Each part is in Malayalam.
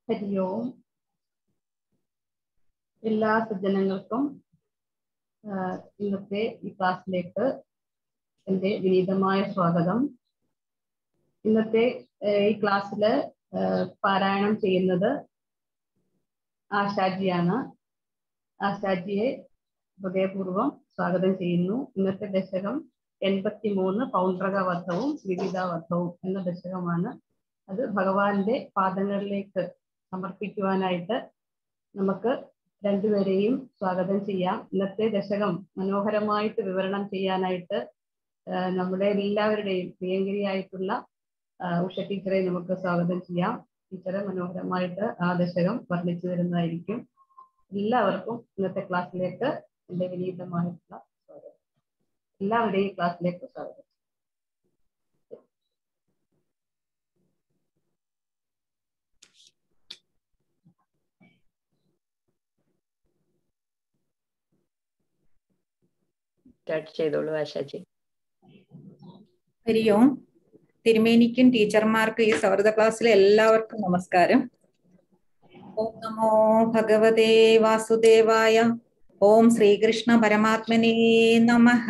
ഹരി ഓം എല്ലാ സജ്ജനങ്ങൾക്കും ആ, ഇന്നത്തെ ഈ ക്ലാസ്സിലേക്ക് എൻ്റെ വിനീതമായ സ്വാഗതം ഇന്നത്തെ ആ, ഈ ക്ലാസ്സില് ആ, പാരായണം ചെയ്യുന്നത് ആശാജിയാണ് ആശാജിയെ ഹൃദയപൂർവ്വം സ്വാഗതം ചെയ്യുന്നു ഇന്നത്തെ ദശകം എൺപത്തി മൂന്ന് പൗണ്ഡ്രകവധവും വിവിധവധവും എന്ന ദശകമാണ് അത് ഭഗവാന്റെ പാദങ്ങളിലേക്ക് സമർപ്പിക്കുവാനായിട്ട് നമുക്ക് രണ്ടുപേരെയും സ്വാഗതം ചെയ്യാം ഇന്നത്തെ ദശകം മനോഹരമായിട്ട് വിവരണം ചെയ്യാനായിട്ട് ആ, നമ്മുടെ എല്ലാവരുടെയും പ്രിയങ്കരിയായിട്ടുള്ള ആ, ഉഷ ടീച്ചറെ നമുക്ക് സ്വാഗതം ചെയ്യാം ടീച്ചറെ മനോഹരമായിട്ട് ആ ദശകം വർണ്ണിച്ചു തരുന്നതായിരിക്കും എല്ലാവർക്കും ഇന്നത്തെ ക്ലാസ്സിലേക്ക് എൻ്റെ വിനീതമായിട്ടുള്ള സ്വാഗതം എല്ലാവരുടെയും ഈ ക്ലാസ്സിലേക്ക് സ്വാഗതം സ്റ്റാർട്ട് ചെയ്തോളൂ ആശാജി ഹരി ഓം തിരുമേനിക്കും ടീച്ചർമാർക്കും ഈ സൗഹൃദ ക്ലാസ്സിലെ എല്ലാവർക്കും നമസ്കാരം ഓം നമോ ഭഗവതേ വാസുദേവായ ഓം ശ്രീകൃഷ്ണ പരമാത്മനേ നമഃ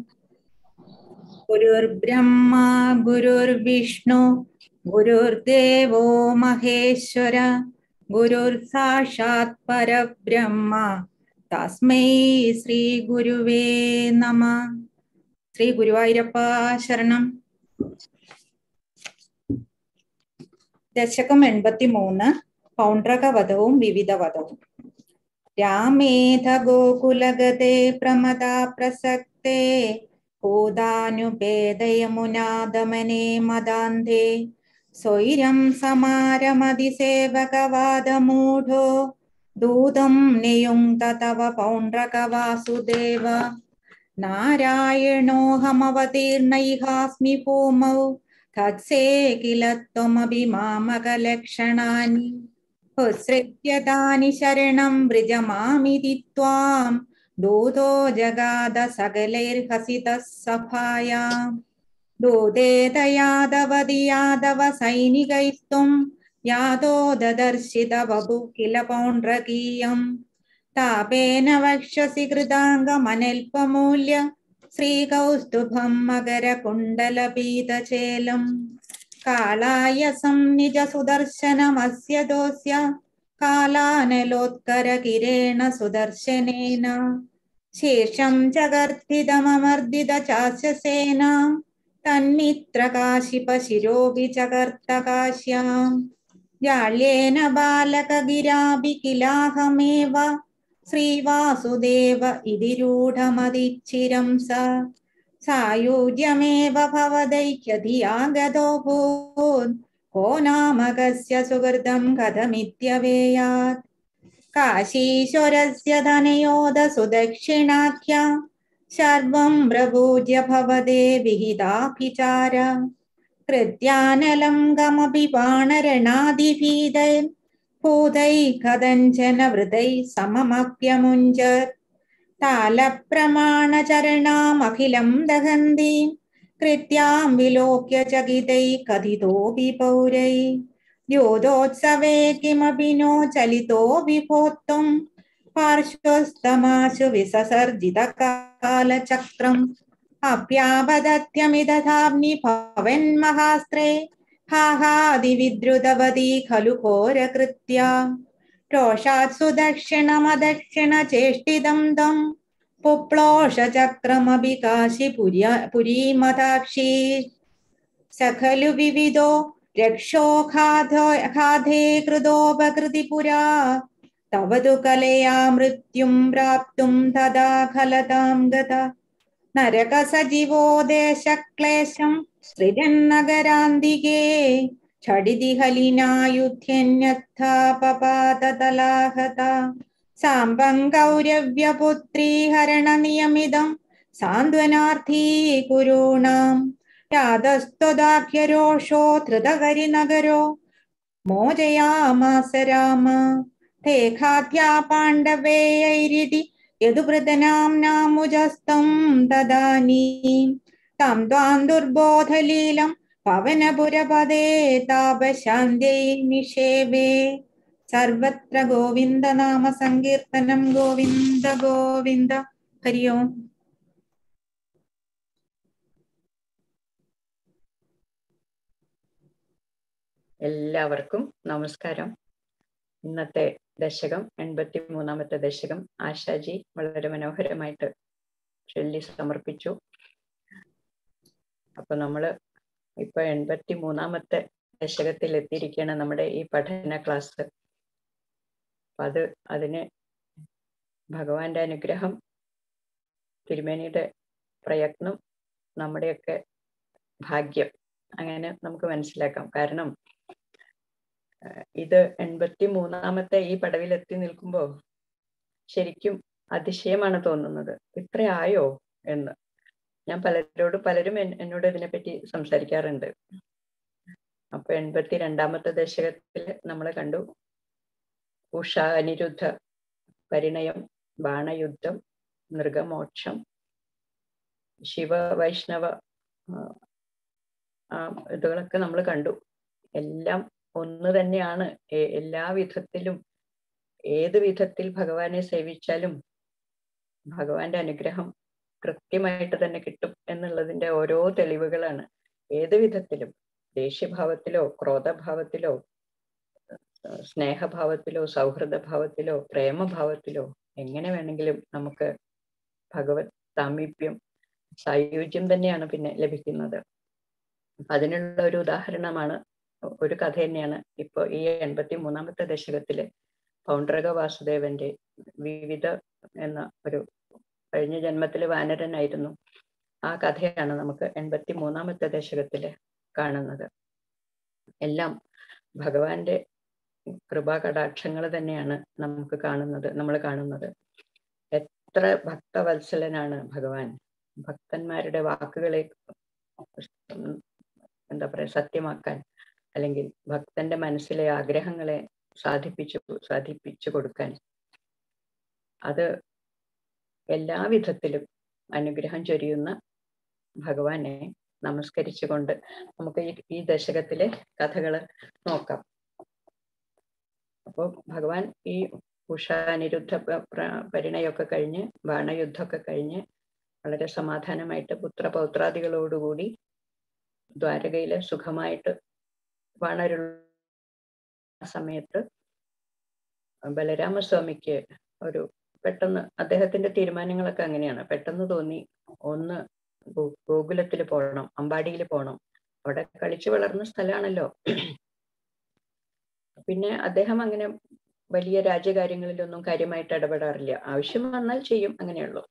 ഗുരുർബ്രഹ്മ ഗുരുർവിഷ്ണു ഗുരുർദേവോ മഹേശ്വര ഗുരുർ സാക്ഷാത് പരബ്രഹ്മ തസ്മൈ ശ്രീ ഗുരുവേ നമ ശ്രീ ഗുരുവായൂരപ്പ ശരണം ദശകം എൺപത്തി മൂന്ന് പൗണ്ഡ്രകവധവും വിവിധവധവും രാമേധ ഗോകുലഗതേ പ്രമദാ പ്രസക്തേ ഭൂതാനുപേദയമുനാദമനേ മദാന്തേ സ്വൈരം സമാരമതിസേവകവാദമൂഢോ ദൂതം നിയുങ്ത തവ പൗണ്ഡ്രകവാസുദേവ നാരായണോഹമവതീർണൈഹാസ്മി ഭൂമൗ തത്സേ കില ത്വമപി മാമകലക്ഷണാനി ഉത്സൃജ്യതാനി ശരണം വ്രജമാമിതി ത്വാം ദൂതോ ജഗാദ സകലൈർഹസിതഃ സഭായാം ദൂതേതയാദവതി യാദവ സൈനികൈസ്ത്വം യാദോ ദദർശിത ബഭു കില പൗണ്ഡ്രകീയം താപേന വക്ഷസി കൃതാംഗമനൽപമൂല്യ ശ്രീകൗസ്തുഭം മകരകുണ്ടലപീതചേലം കാളായസം നിജ സുദർശനമസ്യ ദോസ്യ കാലാനലോത്കര കിരേണ സുദർശനേന ശേഷം ചകർത്തിതമമർദിത ചാസ്യസേന തന്മിത്രകാശിപ ശിരോപി ചകർത്തകാശ്യാം ജാള്യേന ബാലകഗിരാപി കിലാഹമേവ ശ്രീവാസുദേവ ഇതി രൂഢമതിച്ചിരം സ സായുജ്യമേവ ഭവദൈക്യധിയാഗതോ ഭൂത് കോ നാമകസ്യ സുഹൃദം കഥമിത്യവേയാത് കാശീശ്വരസ്യ ധനയോദ സുദക്ഷിണാഖ്യ സർവം പ്രപൂജ്യ ഭവദേ വിഹിതാഭിചാര കൃത്യാനലം ഗമപി വാണരണാദിഭീതൈ ഭൂതൈ കഥഞ്ചന വൃതൈ സമമപ്യമുഞ്ചത് താലപ്രമാണചരണാമഖിലം ദഹന്തി കൃത്യാം വിലോക്യ ചകിതൈ കഥിതോപി പൗരൈ ദ്യോതോത്സവേ കിമപി നോ ചലിതോ വിഭോത്വം പാർശ്വസ്തമാശു വിസസർജിതകാലചക്രം അപ്യാപദത്യമിതധാമ്നി ഭവന്മഹാസ്ത്രേ ഹാഹാദിവിദ്രുതവതി ഖലു ഘോരകൃത്യ രോഷാത്സു ദക്ഷിണമദക്ഷിണ ചേഷ്ടിതം തം പുപ്ലോഷചക്രമപി കാശി പുര്യ പുരീമതാക്ഷി സഖലു വിവിധോ രക്ഷോ ഖാധോ ഖാധേ കൃതോപകൃതി പുരാ തവ തു കലയാ മൃത്യും പ്രാപ്തും തഥാ ഖലതാം ഗത നരക സജീവോ ദേശക്ലേശം സൃജന്നഗരാന്തികേ ഷഡിതി ഹലിനായുധ്യന്യത്ഥാപപാതതലാഹത സാമ്പം കൗരവ്യപുത്രീ ഹരണനിയമിതം സാന്ത്വനാർത്ഥീ കുരൂണാം യാതസ്ത്വദാഖ്യരോഷോ ധൃതകരിനഗരോ മോചയാമാസ രാമ തേ ഖാദ്യാ പാണ്ഡവേയൈരിതി യദുവൃതനാംനാമുജസ്തം തദാനീം തം ത്വാം ദുർബോധലീലം പവനപുരപദേ താപശാന്ത്യൈ നിഷേവേ സർവത്ര ഗോവിന്ദ നാമ സങ്കീർത്തനം ഗോവിന്ദ ഗോവിന്ദ ഹരി ഓം എല്ലാവർക്കും നമസ്കാരം ഇന്നത്തെ ദശകം എൺപത്തി മൂന്നാമത്തെ ദശകം ആശാജി വളരെ മനോഹരമായിട്ട് ചൊല്ലി സമർപ്പിച്ചു അപ്പൊ നമ്മള് ഇപ്പൊ എൺപത്തി മൂന്നാമത്തെ ദശകത്തിൽ എത്തിയിരിക്കുകയാണ് നമ്മുടെ ഈ പഠന ക്ലാസ് അപ്പൊ അത് അതിന് ഭഗവാന്റെ അനുഗ്രഹം തിരുമേനിയുടെ പ്രയത്നം നമ്മുടെയൊക്കെ ഭാഗ്യം അങ്ങനെ നമുക്ക് മനസ്സിലാക്കാം കാരണം ഇത് എൺപത്തി മൂന്നാമത്തെ ഈ പടവിൽ എത്തി നിൽക്കുമ്പോൾ ശരിക്കും അതിശയമാണ് തോന്നുന്നത് ഇത്രയായോ എന്ന് ഞാൻ പലരോട് പലരും എന്നോട് ഇതിനെപ്പറ്റി സംസാരിക്കാറുണ്ട് അപ്പൊ എൺപത്തി രണ്ടാമത്തെ ദശകത്തിൽ നമ്മൾ കണ്ടു ഉഷ അനിരുദ്ധ പരിണയം ബാണയുദ്ധം മൃഗമോക്ഷം ശിവ വൈഷ്ണവ ഇതുകളൊക്കെ നമ്മൾ കണ്ടു എല്ലാം ഒന്ന് തന്നെയാണ് എല്ലാ വിധത്തിലും ഏത് വിധത്തിൽ ഭഗവാനെ സേവിച്ചാലും ഭഗവാന്റെ അനുഗ്രഹം കൃത്യമായിട്ട് തന്നെ കിട്ടും എന്നുള്ളതിന്റെ ഓരോ തെളിവുകളാണ് ഏത് വിധത്തിലും ദേഷ്യഭാവത്തിലോ ക്രോധഭാവത്തിലോ സ്നേഹഭാവത്തിലോ സൗഹൃദഭാവത്തിലോ പ്രേമഭാവത്തിലോ എങ്ങനെ വേണമെങ്കിലും നമുക്ക് ഭഗവത് സാമീപ്യം സായുജ്യം തന്നെയാണ് പിന്നെ ലഭിക്കുന്നത് അതിനുള്ള ഒരു ഉദാഹരണമാണ് ഒരു കഥ തന്നെയാണ് ഇപ്പൊ ഈ എൺപത്തി മൂന്നാമത്തെ ദശകത്തില് പൗണ്ഡ്രക വാസുദേവന്റെ വിവിധ എന്ന ഒരു കഴിഞ്ഞ ജന്മത്തില് വാനരനായിരുന്നു ആ കഥയാണ് നമുക്ക് എൺപത്തി മൂന്നാമത്തെ ദശകത്തില് കാണുന്നത് എല്ലാം ഭഗവാന്റെ കൃപാകടാക്ഷങ്ങൾ തന്നെയാണ് നമുക്ക് കാണുന്നത് നമ്മൾ കാണുന്നത് എത്ര ഭക്തവത്സലനാണ് ഭഗവാൻ ഭക്തന്മാരുടെ വാക്കുകളെ എന്താ പറയാ സത്യമാക്കാൻ അല്ലെങ്കിൽ ഭക്തന്റെ മനസ്സിലെ ആഗ്രഹങ്ങളെ സാധിപ്പിച്ചു സാധിപ്പിച്ചു കൊടുക്കാൻ അത് എല്ലാ വിധത്തിലും അനുഗ്രഹം ചൊരിയുന്ന ഭഗവാനെ നമസ്കരിച്ചുകൊണ്ട് നമുക്ക് ഈ ഈ ദശകത്തിലെ കഥകൾ നോക്കാം അപ്പോൾ ഭഗവാൻ ഈ ഉഷാനിരുദ്ധ പരിണയൊക്കെ കഴിഞ്ഞ് ബാണയുദ്ധമൊക്കെ കഴിഞ്ഞ് വളരെ സമാധാനമായിട്ട് പുത്രപൗത്രാദികളോടുകൂടി ദ്വാരകയില് സുഖമായിട്ട് വാണരുള്ള സമയത്ത് ബലരാമസ്വാമിക്ക് ഒരു പെട്ടെന്ന് അദ്ദേഹത്തിന്റെ തീരുമാനങ്ങളൊക്കെ അങ്ങനെയാണ് പെട്ടെന്ന് തോന്നി ഒന്ന് ഗോകുലത്തിൽ പോകണം അമ്പാടിയിൽ പോകണം അവിടെ കളിച്ചു വളർന്ന സ്ഥലമാണല്ലോ പിന്നെ അദ്ദേഹം അങ്ങനെ വലിയ രാജ്യകാര്യങ്ങളിലൊന്നും കാര്യമായിട്ട് ഇടപെടാറില്ല ആവശ്യം വന്നാൽ ചെയ്യും അങ്ങനെയുള്ളൂ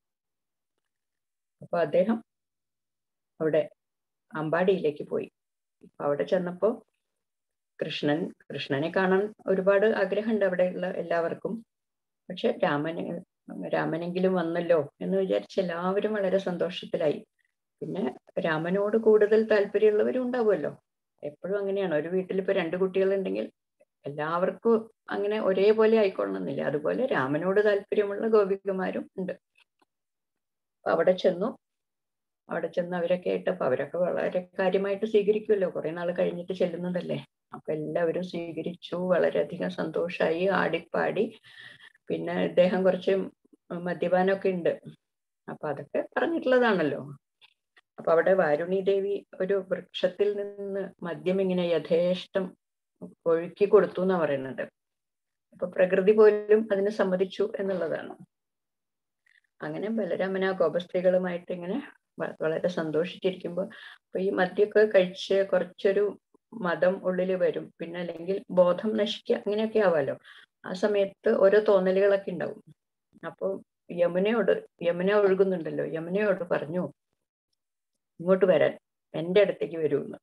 അപ്പൊ അദ്ദേഹം അവിടെ അമ്പാടിയിലേക്ക് പോയി അവിടെ ചെന്നപ്പോ കൃഷ്ണൻ കൃഷ്ണനെ കാണാൻ ഒരുപാട് ആഗ്രഹമുണ്ട് അവിടെയുള്ള എല്ലാവർക്കും പക്ഷെ രാമന് രാമനെങ്കിലും വന്നല്ലോ എന്ന് വിചാരിച്ച് എല്ലാവരും വളരെ സന്തോഷത്തിലായി പിന്നെ രാമനോട് കൂടുതൽ താല്പര്യമുള്ളവരും ഉണ്ടാവുമല്ലോ എപ്പോഴും അങ്ങനെയാണ് ഒരു വീട്ടിൽ ഇപ്പൊ രണ്ട് കുട്ടികളുണ്ടെങ്കിൽ എല്ലാവർക്കും അങ്ങനെ ഒരേപോലെ ആയിക്കൊള്ളണമെന്നില്ല അതുപോലെ രാമനോട് താല്പര്യമുള്ള ഗോപികമാരും ഉണ്ട് അവിടെ ചെന്നു അവിടെ ചെന്ന് അവരൊക്കെ കേട്ടപ്പോ അവരൊക്കെ വളരെ കാര്യമായിട്ട് സ്വീകരിക്കുമല്ലോ കുറെ നാൾ കഴിഞ്ഞിട്ട് ചെല്ലുന്നതല്ലേ അപ്പൊ എല്ലാവരും സ്വീകരിച്ചു വളരെയധികം സന്തോഷമായി ആടിപ്പാടി പിന്നെ ഇദ്ദേഹം കുറച്ച് മദ്യപാനമൊക്കെ ഉണ്ട് അപ്പൊ അതൊക്കെ പറഞ്ഞിട്ടുള്ളതാണല്ലോ അപ്പൊ അവിടെ വാരുണി ദേവി ഒരു വൃക്ഷത്തിൽ നിന്ന് മദ്യം ഇങ്ങനെ യഥേഷ്ടം ഒഴുക്കി കൊടുത്തു എന്നാ പറയുന്നത് അപ്പൊ പ്രകൃതി പോലും അതിന് സമ്മതിച്ചു എന്നുള്ളതാണ് അങ്ങനെ ബലരാമന ഗോപസ്ത്രീകളുമായിട്ട് ഇങ്ങനെ വളരെ സന്തോഷിച്ചിരിക്കുമ്പോൾ അപ്പൊ ഈ മദ്യമൊക്കെ കഴിച്ച് കുറച്ചൊരു മതം ഉള്ളിൽ വരും പിന്നെ അല്ലെങ്കിൽ ബോധം നശിക്കുക അങ്ങനെയൊക്കെ ആവാലോ ആ സമയത്ത് ഓരോ തോന്നലുകളൊക്കെ ഉണ്ടാവും അപ്പൊ യമുനയോട് യമുന ഒഴുകുന്നുണ്ടല്ലോ യമുനയോട് പറഞ്ഞു ഇങ്ങോട്ട് വരാൻ എൻ്റെ അടുത്തേക്ക് വരുമെന്ന്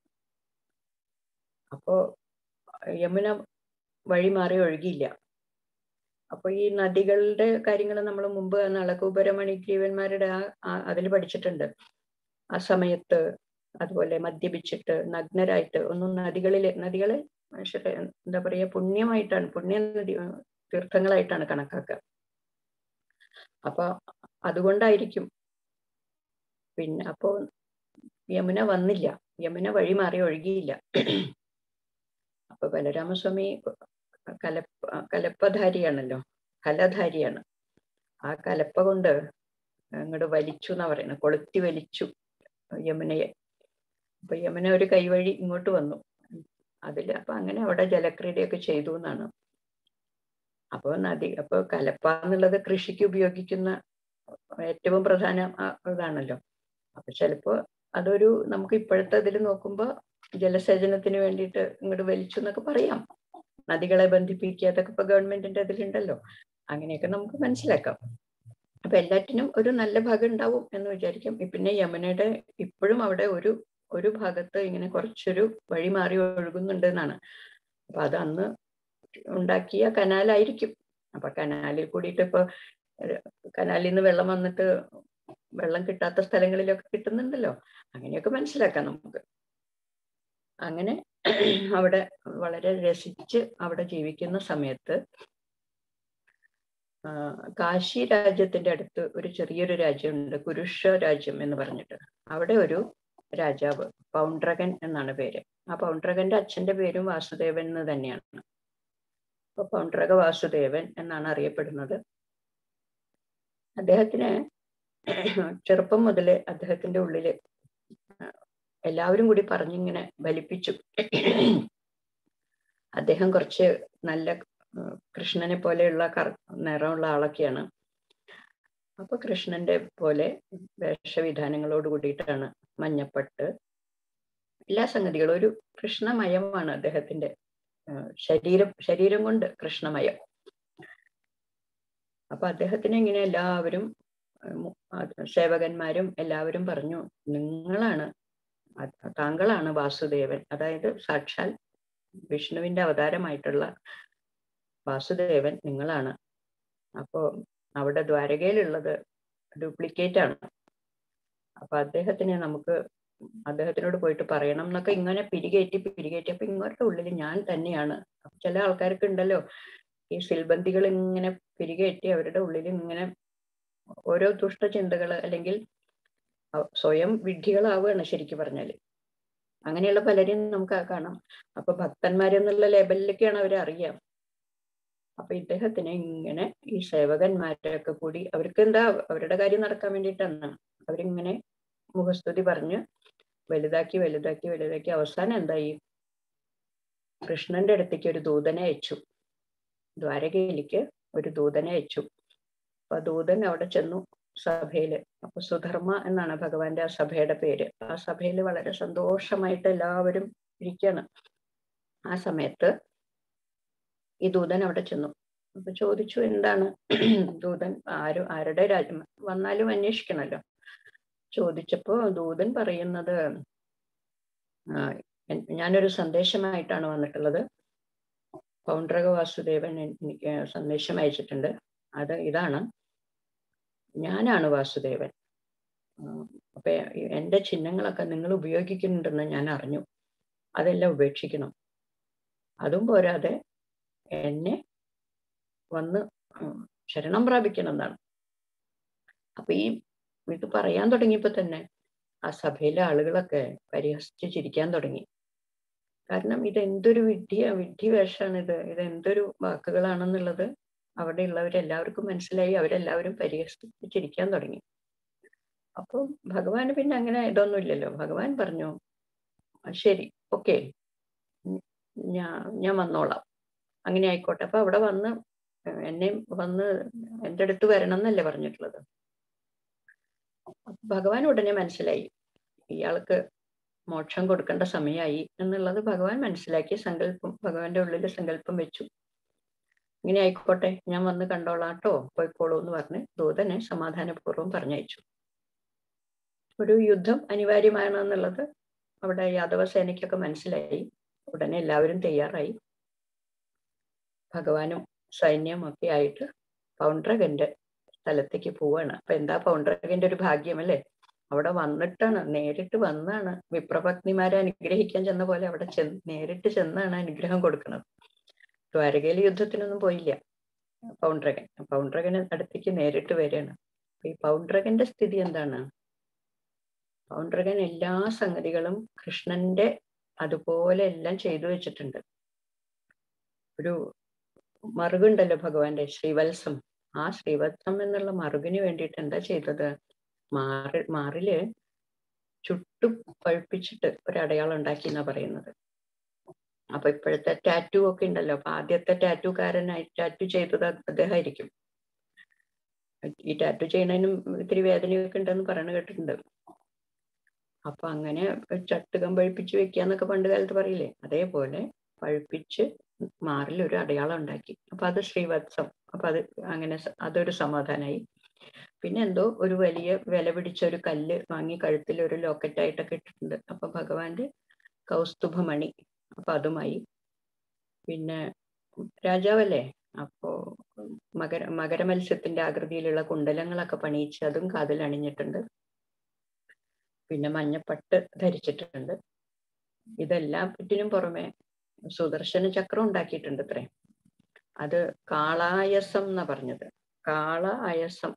അപ്പോ യമുന വഴി മാറി ഒഴുകിയില്ല അപ്പൊ ഈ നദികളുടെ കാര്യങ്ങൾ നമ്മൾ മുമ്പ് നളകൂപരമണി ജീവന്മാരുടെ ആ അതിൽ പഠിച്ചിട്ടുണ്ട് ആ സമയത്ത് അതുപോലെ മദ്യപിച്ചിട്ട് നഗ്നരായിട്ട് ഒന്നും നദികളിലെ നദികളെ മനുഷ്യരെ എന്താ പറയുക പുണ്യമായിട്ടാണ് പുണ്യ നദി തീർത്ഥങ്ങളായിട്ടാണ് കണക്കാക്കുക അപ്പൊ അതുകൊണ്ടായിരിക്കും പിന്നെ അപ്പോ യമുന വന്നില്ല യമുന വഴി മാറി ഒഴുകിയില്ല അപ്പൊ ബലരാമസ്വാമി കലപ്പ കലപ്പധാരിയാണല്ലോ കലധാരിയാണ് ആ കലപ്പ കൊണ്ട് അങ്ങോട്ട് വലിച്ചു എന്നാ പറയുന്നത് കൊളുത്തി വലിച്ചു യമുനയെ അപ്പൊ യമുന ഒരു കൈവഴി ഇങ്ങോട്ട് വന്നു അതിൽ അപ്പൊ അങ്ങനെ അവിടെ ജലക്രീഡയൊക്കെ ചെയ്തു എന്നാണ് അപ്പൊ നദി അപ്പൊ കലപ്പ എന്നുള്ളത് കൃഷിക്ക് ഉപയോഗിക്കുന്ന ഏറ്റവും പ്രധാന ആ- ഇതാണല്ലോ അപ്പൊ ചിലപ്പോ അതൊരു നമുക്ക് ഇപ്പോഴത്തെ ഇതിൽ നോക്കുമ്പോ ജലസേചനത്തിന് വേണ്ടിയിട്ട് ഇങ്ങോട്ട് വലിച്ചു എന്നൊക്കെ പറയാം നദികളെ ബന്ധിപ്പിക്കുക അതൊക്കെ ഇപ്പൊ ഗവൺമെന്റിന്റെ ഇതിലുണ്ടല്ലോ അങ്ങനെയൊക്കെ നമുക്ക് മനസ്സിലാക്കാം അപ്പൊ എല്ലാറ്റിനും ഒരു നല്ല ഭാഗം ഉണ്ടാവും എന്ന് വിചാരിക്കാം പിന്നെ യമുനയുടെ ഇപ്പോഴും അവിടെ ഒരു ഒരു ഭാഗത്ത് ഇങ്ങനെ കുറച്ചൊരു വഴി മാറി ഒഴുകുന്നുണ്ട് എന്നാണ് അപ്പൊ അത് അന്ന് ഉണ്ടാക്കിയ കനാലായിരിക്കും അപ്പൊ കനാലിൽ കൂടിയിട്ട് ഇപ്പൊ ഏഹ് കനാലിൽ നിന്ന് വെള്ളം വന്നിട്ട് വെള്ളം കിട്ടാത്ത സ്ഥലങ്ങളിലൊക്കെ കിട്ടുന്നുണ്ടല്ലോ അങ്ങനെയൊക്കെ മനസ്സിലാക്കാം നമുക്ക് അങ്ങനെ അവിടെ വളരെ രസിച്ച് അവിടെ ജീവിക്കുന്ന സമയത്ത് ആ, കാശി രാജ്യത്തിന്റെ അടുത്ത് ഒരു ചെറിയൊരു രാജ്യമുണ്ട് കുരുഷ രാജ്യം എന്ന് പറഞ്ഞിട്ട് അവിടെ ഒരു രാജാവ് പൗണ്ട്രകൻ എന്നാണ് പേര് ആ പൗണ്ട്രകന്റെ അച്ഛന്റെ പേരും വാസുദേവൻ എന്ന് തന്നെയാണ് അപ്പൊ പൗണ്ട്രക വാസുദേവൻ എന്നാണ് അറിയപ്പെടുന്നത് അദ്ദേഹത്തിന് ചെറുപ്പം മുതലേ അദ്ദേഹത്തിന്റെ ഉള്ളില് ആ, എല്ലാവരും കൂടി പറഞ്ഞിങ്ങനെ ബലിപ്പിച്ചു അദ്ദേഹം കുറച്ച് നല്ല ആ, കൃഷ്ണനെ പോലെയുള്ള കർ നിറമുള്ള ആളൊക്കെയാണ് അപ്പൊ കൃഷ്ണന്റെ പോലെ വേഷവിധാനങ്ങളോട് കൂടിയിട്ടാണ് മഞ്ഞപ്പട്ട് എല്ലാ സംഗതികളും ഒരു കൃഷ്ണമയമാണ് അദ്ദേഹത്തിന്റെ ആ, ശരീരം ശരീരം കൊണ്ട് കൃഷ്ണമയം അപ്പൊ അദ്ദേഹത്തിന് ഇങ്ങനെ എല്ലാവരും ആ, മു- ആ, സേവകന്മാരും എല്ലാവരും പറഞ്ഞു നിങ്ങളാണ് അത് താങ്കളാണ് വാസുദേവൻ അതായത് സാക്ഷാൽ വിഷ്ണുവിന്റെ അവതാരമായിട്ടുള്ള വാസുദേവൻ നിങ്ങളാണ് അപ്പോ അവിടെ ദ്വാരകയിലുള്ളത് ഡ്യൂപ്ലിക്കേറ്റ് ആണ് അപ്പൊ അദ്ദേഹത്തിനെ നമുക്ക് അദ്ദേഹത്തിനോട് പോയിട്ട് പറയണം എന്നൊക്കെ ഇങ്ങനെ പിരികേറ്റി പിരികേറ്റി അപ്പൊ ഇങ്ങോട്ട് ഉള്ളിൽ ഞാൻ തന്നെയാണ് അപ്പൊ ചില ആൾക്കാർക്ക് ഉണ്ടല്ലോ ഈ സിൽബന്തികൾ ഇങ്ങനെ പിരികേറ്റി അവരുടെ ഉള്ളിൽ ഇങ്ങനെ ഓരോ ദുഷ്ടചിന്തകൾ അല്ലെങ്കിൽ അവ- സ്വയം വിഡ്ഢികളാവുകയാണ് ശരിക്കും പറഞ്ഞാല് അങ്ങനെയുള്ള പലരെയും നമുക്ക് ആ കാണാം അപ്പൊ ഭക്തന്മാരെന്നുള്ള ലേബലിലേക്കാണ് അവരെ അറിയാം അപ്പൊ ഇദ്ദേഹത്തിന് ഇങ്ങനെ ഈ സേവകന്മാരൊക്കെ കൂടി അവർക്ക് എന്താ അവരുടെ കാര്യം നടക്കാൻ വേണ്ടിയിട്ടാണ് അവരിങ്ങനെ മുഖസ്തുതി പറഞ്ഞ് വലുതാക്കി വലുതാക്കി വലുതാക്കി അവസാനം എന്തായി കൃഷ്ണന്റെ അടുത്തേക്ക് ഒരു ദൂതനെ അയച്ചു ദ്വാരകയിലേക്ക് ഒരു ദൂതനെ അയച്ചു അപ്പൊ ആ ദൂതൻ അവിടെ ചെന്നു സഭയില് അപ്പൊ സുധർമ്മ എന്നാണ് ഭഗവാന്റെ ആ സഭയുടെ പേര് ആ സഭയിൽ വളരെ സന്തോഷമായിട്ട് എല്ലാവരും ഇരിക്കുകയാണ് ആ സമയത്ത് ഈ ദൂതൻ അവിടെ ചെന്നു അപ്പൊ ചോദിച്ചു എന്താണ് ദൂതൻ ആരും ആരുടെ രാജ്യം വന്നാലും അന്വേഷിക്കണല്ലോ ചോദിച്ചപ്പോ ദൂതൻ പറയുന്നത് ആ, എൻ- ഞാനൊരു സന്ദേശമായിട്ടാണ് വന്നിട്ടുള്ളത് പൗണ്ഡ്രക വാസുദേവൻ എൻ- എനിക്ക് സന്ദേശം അയച്ചിട്ടുണ്ട് അത് ഇതാണ് ഞാനാണ് വാസുദേവൻ ആ, അപ്പൊ എ- എന്റെ ചിഹ്നങ്ങളൊക്കെ നിങ്ങൾ ഉപയോഗിക്കുന്നുണ്ടെന്ന് ഞാൻ അറിഞ്ഞു അതെല്ലാം ഉപേക്ഷിക്കണം അതും പോരാതെ എന്നെ വന്ന് ഉം, ശരണം പ്രാപിക്കണം എന്നാണ് അപ്പൊ ഈ ഇത് പറയാൻ തുടങ്ങിയപ്പോ തന്നെ ആ സഭയിലെ ആളുകളൊക്കെ പരിഹസിച്ച് ചിരിക്കാൻ തുടങ്ങി കാരണം ഇത് എന്തൊരു വിഡ്ഢിയ വിഡ്ഢി വേഷമാണ് ഇത് ഇത് എന്തൊരു വാക്കുകളാണെന്നുള്ളത് അവിടെ ഉള്ളവരെല്ലാവർക്കും മനസ്സിലായി അവരെല്ലാവരും പരിഹസിച്ച് ചിരിക്കാൻ തുടങ്ങി അപ്പൊ ഭഗവാന് പിന്നെ അങ്ങനെ ഇതൊന്നുമില്ലല്ലോ ഭഗവാൻ പറഞ്ഞു "ആ, ശരി ഓക്കെ ഞാൻ ഞാൻ വന്നോളാം അങ്ങനെ ആയിക്കോട്ടെ അപ്പൊ അവിടെ വന്ന് ഏഹ് എന്നെ വന്ന് എൻ്റെ അടുത്ത് വരണം എന്നല്ലേ പറഞ്ഞിട്ടുള്ളത് അപ്പൊ ഭഗവാൻ ഉടനെ മനസ്സിലായി ഇയാൾക്ക് മോക്ഷം കൊടുക്കേണ്ട സമയമായി എന്നുള്ളത് ഭഗവാൻ മനസ്സിലാക്കി സങ്കല്പം ഭഗവാന്റെ ഉള്ളിൽ സങ്കല്പം വെച്ചു ഇങ്ങനെ ആയിക്കോട്ടെ ഞാൻ വന്ന് കണ്ടോളാം കേട്ടോ പോയിക്കോളൂ എന്ന് പറഞ്ഞ് ദൂതനെ സമാധാനപൂർവ്വം പറഞ്ഞയച്ചു ഒരു യുദ്ധം അനിവാര്യമാണ് എന്നുള്ളത് അവിടെ യാദവ സേനയ്ക്കൊക്കെ മനസ്സിലായി ഉടനെ എല്ലാവരും തയ്യാറായി ഭഗവാനും സൈന്യവും ഒക്കെ ആയിട്ട് പൗണ്ഡ്രകന്റെ സ്ഥലത്തേക്ക് പോവാണ് അപ്പൊ എന്താ പൗണ്ഡ്രകന്റെ ഒരു ഭാഗ്യം അല്ലേ അവിടെ വന്നിട്ടാണ് നേരിട്ട് വന്നാണ് വിപ്രപത്നിമാരെ അനുഗ്രഹിക്കാൻ ചെന്ന പോലെ അവിടെ ചെന്ന് നേരിട്ട് ചെന്നാണ് അനുഗ്രഹം കൊടുക്കുന്നത് ദ്വാരകയിലെ യുദ്ധത്തിനൊന്നും പോയില്ല പൗണ്ഡ്രകൻ പൗണ്ഡ്രകന് അടുത്തേക്ക് നേരിട്ട് വരികയാണ് അപ്പൊ ഈ പൗണ്ഡ്രകന്റെ സ്ഥിതി എന്താണ് പൗണ്ഡ്രകൻ എല്ലാ സംഗതികളും കൃഷ്ണന്റെ അതുപോലെ എല്ലാം ചെയ്തു വെച്ചിട്ടുണ്ട് ഒരു മറുകുണ്ടല്ലോ ഭഗവാന്റെ ശ്രീവത്സം ആ ശ്രീവത്സം എന്നുള്ള മറുകിന് വേണ്ടിയിട്ട് എന്താ ചെയ്തത് മാറി മാറില് ചുട്ടു പഴുപ്പിച്ചിട്ട് ഒരു അടയാളം ഉണ്ടാക്കി എന്നാ പറയുന്നത് അപ്പൊ ഇപ്പോഴത്തെ ടാറ്റു ഒക്കെ ഉണ്ടല്ലോ അപ്പൊ ആദ്യത്തെ ടാറ്റുകാരനായി ടാറ്റു ചെയ്തത് അദ്ദേഹമായിരിക്കും ഈ ടാറ്റു ചെയ്യുന്നതിനും ഇത്തിരി വേദനയൊക്കെ ഉണ്ടെന്ന് പറയുന്നത് കേട്ടിട്ടുണ്ട് അപ്പൊ അങ്ങനെ ചട്ടുകം പഴുപ്പിച്ച് വെക്കാന്നൊക്കെ പണ്ട് കാലത്ത് പറയില്ലേ അതേപോലെ പഴുപ്പിച്ച് മാറിൽ ഒരു അടയാളം ഉണ്ടാക്കി അപ്പൊ അത് ശ്രീവത്സം അപ്പൊ അത് അങ്ങനെ സ- അതൊരു സമാധാനായി പിന്നെ എന്തോ ഒരു വലിയ വില പിടിച്ച ഒരു കല്ല് വാങ്ങി കഴുത്തിൽ ഒരു ലോക്കറ്റ് ആയിട്ടൊക്കെ ഇട്ടിട്ടുണ്ട് അപ്പൊ ഭഗവാന്റെ കൗസ്തുഭമണി അപ്പൊ അതുമായി പിന്നെ രാജാവല്ലേ അപ്പോ മകര മകരമത്സ്യത്തിന്റെ ആകൃതിയിലുള്ള കുണ്ടലങ്ങളൊക്കെ പണിയിച്ച് അതും കാതിൽ അണിഞ്ഞിട്ടുണ്ട് പിന്നെ മഞ്ഞപ്പട്ട് ധരിച്ചിട്ടുണ്ട് ഇതെല്ലാത്തിനും പുറമെ സുദർശന ചക്രം ഉണ്ടാക്കിയിട്ടുണ്ട് അത്രേ അത് കാളായസം എന്നാ പറഞ്ഞത് കാള അയസം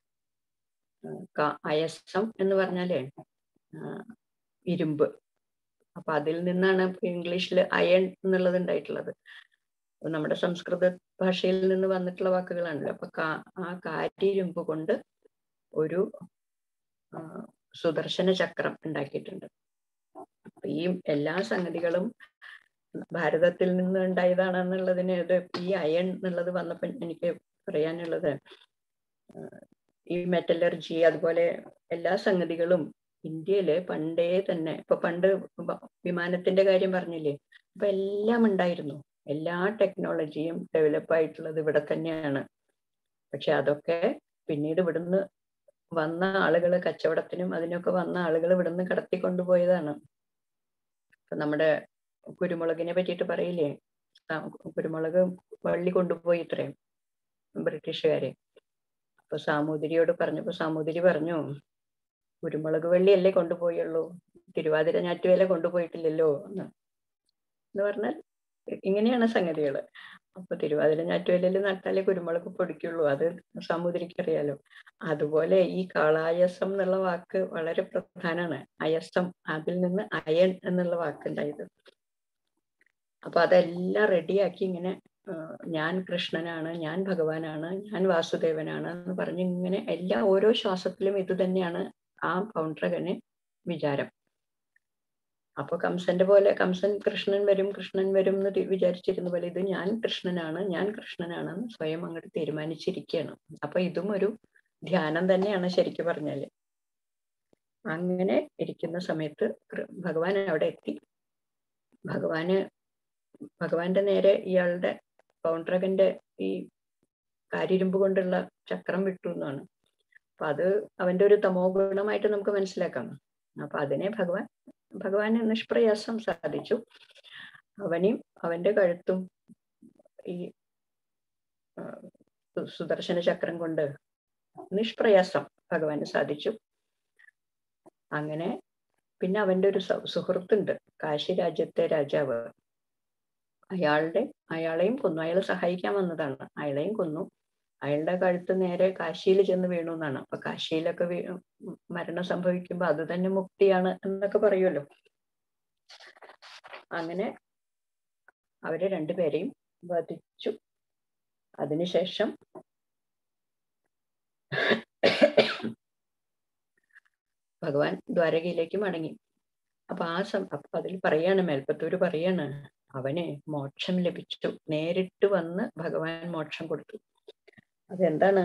ആ, ക- അയസം എന്ന് പറഞ്ഞാലേ ആ, ഇരുമ്പ് അപ്പൊ അതിൽ നിന്നാണ് ഇംഗ്ലീഷിൽ അയൺ എന്നുള്ളത് ഉണ്ടായിട്ടുള്ളത് അപ്പൊ നമ്മുടെ സംസ്കൃത ഭാഷയിൽ നിന്ന് വന്നിട്ടുള്ള വാക്കുകളാണല്ലോ അപ്പൊ കാ- ആ കാറ്റിരുമ്പ് കൊണ്ട് ഒരു ആ, സുദർശന ചക്രം ഉണ്ടാക്കിയിട്ടുണ്ട് അപ്പൊ ഈ എല്ലാ സംഗതികളും ഭാരതത്തിൽ നിന്ന് ഉണ്ടായതാണെന്നുള്ളതിന് ഇത് ഈ അയൺ എന്നുള്ളത് വന്നപ്പോൾ എനിക്ക് പറയാനുള്ളത് ആ, ഈ മെറ്റലർജി അതുപോലെ എല്ലാ സംഗതികളും ഇന്ത്യയില് പണ്ടേ തന്നെ ഇപ്പൊ പണ്ട് വ- വിമാനത്തിന്റെ കാര്യം പറഞ്ഞില്ലേ അപ്പൊ എല്ലാം ഉണ്ടായിരുന്നു എല്ലാ ടെക്നോളജിയും ഡെവലപ്പ് ആയിട്ടുള്ളത് ഇവിടെ തന്നെയാണ് പക്ഷെ അതൊക്കെ പിന്നീട് ഇവിടുന്ന് വന്ന ആളുകൾ കച്ചവടത്തിനും അതിനൊക്കെ വന്ന ആളുകൾ ഇവിടുന്ന് കടത്തിക്കൊണ്ടുപോയതാണ് ഇപ്പൊ നമ്മുടെ കുരുമുളകിനെ പറ്റിയിട്ട് പറയില്ലേ ആ, കുരുമുളക് വള്ളി കൊണ്ടുപോയി ഇത്രയും ബ്രിട്ടീഷുകാരെ അപ്പൊ സാമൂതിരിയോട് പറഞ്ഞപ്പോ സാമൂതിരി പറഞ്ഞു കുരുമുളക് വള്ളിയല്ലേ കൊണ്ടുപോയുള്ളൂ തിരുവാതിര ഞാറ്റുവേല കൊണ്ടുപോയിട്ടില്ലല്ലോ എന്ന് എന്ന് പറഞ്ഞാൽ ഇങ്ങനെയാണ് സംഗതികള് അപ്പൊ തിരുവാതിര ഞാറ്റുവേലയിൽ നട്ടാലേ കുരുമുളക് പൊടിക്കുള്ളൂ അത് സാമൂതിരിക്ക് അറിയാലോ അതുപോലെ ഈ കാളായസം എന്നുള്ള വാക്ക് വളരെ പ്രധാനമാണ് അയസം അതിൽ നിന്ന് അയൺ എന്നുള്ള വാക്കുണ്ടായത് അപ്പൊ അതെല്ലാം റെഡിയാക്കി ഇങ്ങനെ ആ, ഞാൻ കൃഷ്ണനാണ് ഞാൻ ഭഗവാനാണ് ഞാൻ വാസുദേവനാണ് എന്ന് പറഞ്ഞ് ഇങ്ങനെ എല്ലാ ഓരോ ശ്വാസത്തിലും ഇത് തന്നെയാണ് ആ പൗണ്ട്രകന് വിചാരം അപ്പൊ കംസന്റെ പോലെ കംസൻ കൃഷ്ണൻ വരും കൃഷ്ണൻ വരും എന്ന് തി- വിചാരിച്ചിരുന്ന പോലെ ഇത് ഞാൻ കൃഷ്ണനാണ് ഞാൻ കൃഷ്ണനാണെന്ന് സ്വയം അങ്ങോട്ട് തീരുമാനിച്ചിരിക്കുകയാണ് അപ്പൊ ഇതും ഒരു ധ്യാനം തന്നെയാണ് ശരിക്കും പറഞ്ഞാല് അങ്ങനെ ഇരിക്കുന്ന സമയത്ത് കൃ- ഭഗവാൻ അവിടെ എത്തി ഭഗവാന് ഭഗവാന്റെ നേരെ ഇയാളുടെ പൗണ്ട്രകന്റെ ഈ കാരിരുമ്പ് കൊണ്ടുള്ള ചക്രം വിട്ടു എന്നാണ് അപ്പൊ അത് അവന്റെ ഒരു തമോ ഗുണമായിട്ട് നമുക്ക് മനസ്സിലാക്കാം അപ്പൊ അതിനെ ഭഗവാൻ ഭഗവാന് നിഷ്പ്രയാസം സാധിച്ചു അവനെയും അവന്റെ കഴുത്തും ഈ ആ, സു- സുദർശന ചക്രം കൊണ്ട് നിഷ്പ്രയാസം ഭഗവാന് സാധിച്ചു അങ്ങനെ പിന്നെ അവന്റെ ഒരു സൗ- സുഹൃത്തുണ്ട് കാശി രാജ്യത്തെ രാജാവ് അയാളുടെ അയാളെയും കൊന്നു അയാളെ സഹായിക്കാൻ വന്നതാണ് അയാളെയും കൊന്നു അയാളുടെ കഴുത്ത് നേരെ കാശിയിൽ ചെന്ന് വീണു എന്നാണ് അപ്പൊ കാശിയിലൊക്കെ വീ ഉം മരണം സംഭവിക്കുമ്പോ അത് തന്നെ മുക്തിയാണ് എന്നൊക്കെ പറയുമല്ലോ അങ്ങനെ അവരെ രണ്ടുപേരെയും വധിച്ചു അതിനുശേഷം ഭഗവാൻ ദ്വാരകയിലേക്ക് മടങ്ങി അപ്പൊ ആ സം അപ്പൊ അതിൽ പറയാണ് മേൽപ്പത്തൂര് പറയാണ് അവന് മോക്ഷം ലഭിച്ചു നേരിട്ട് വന്ന് ഭഗവാൻ മോക്ഷം കൊടുത്തു അതെന്താണ്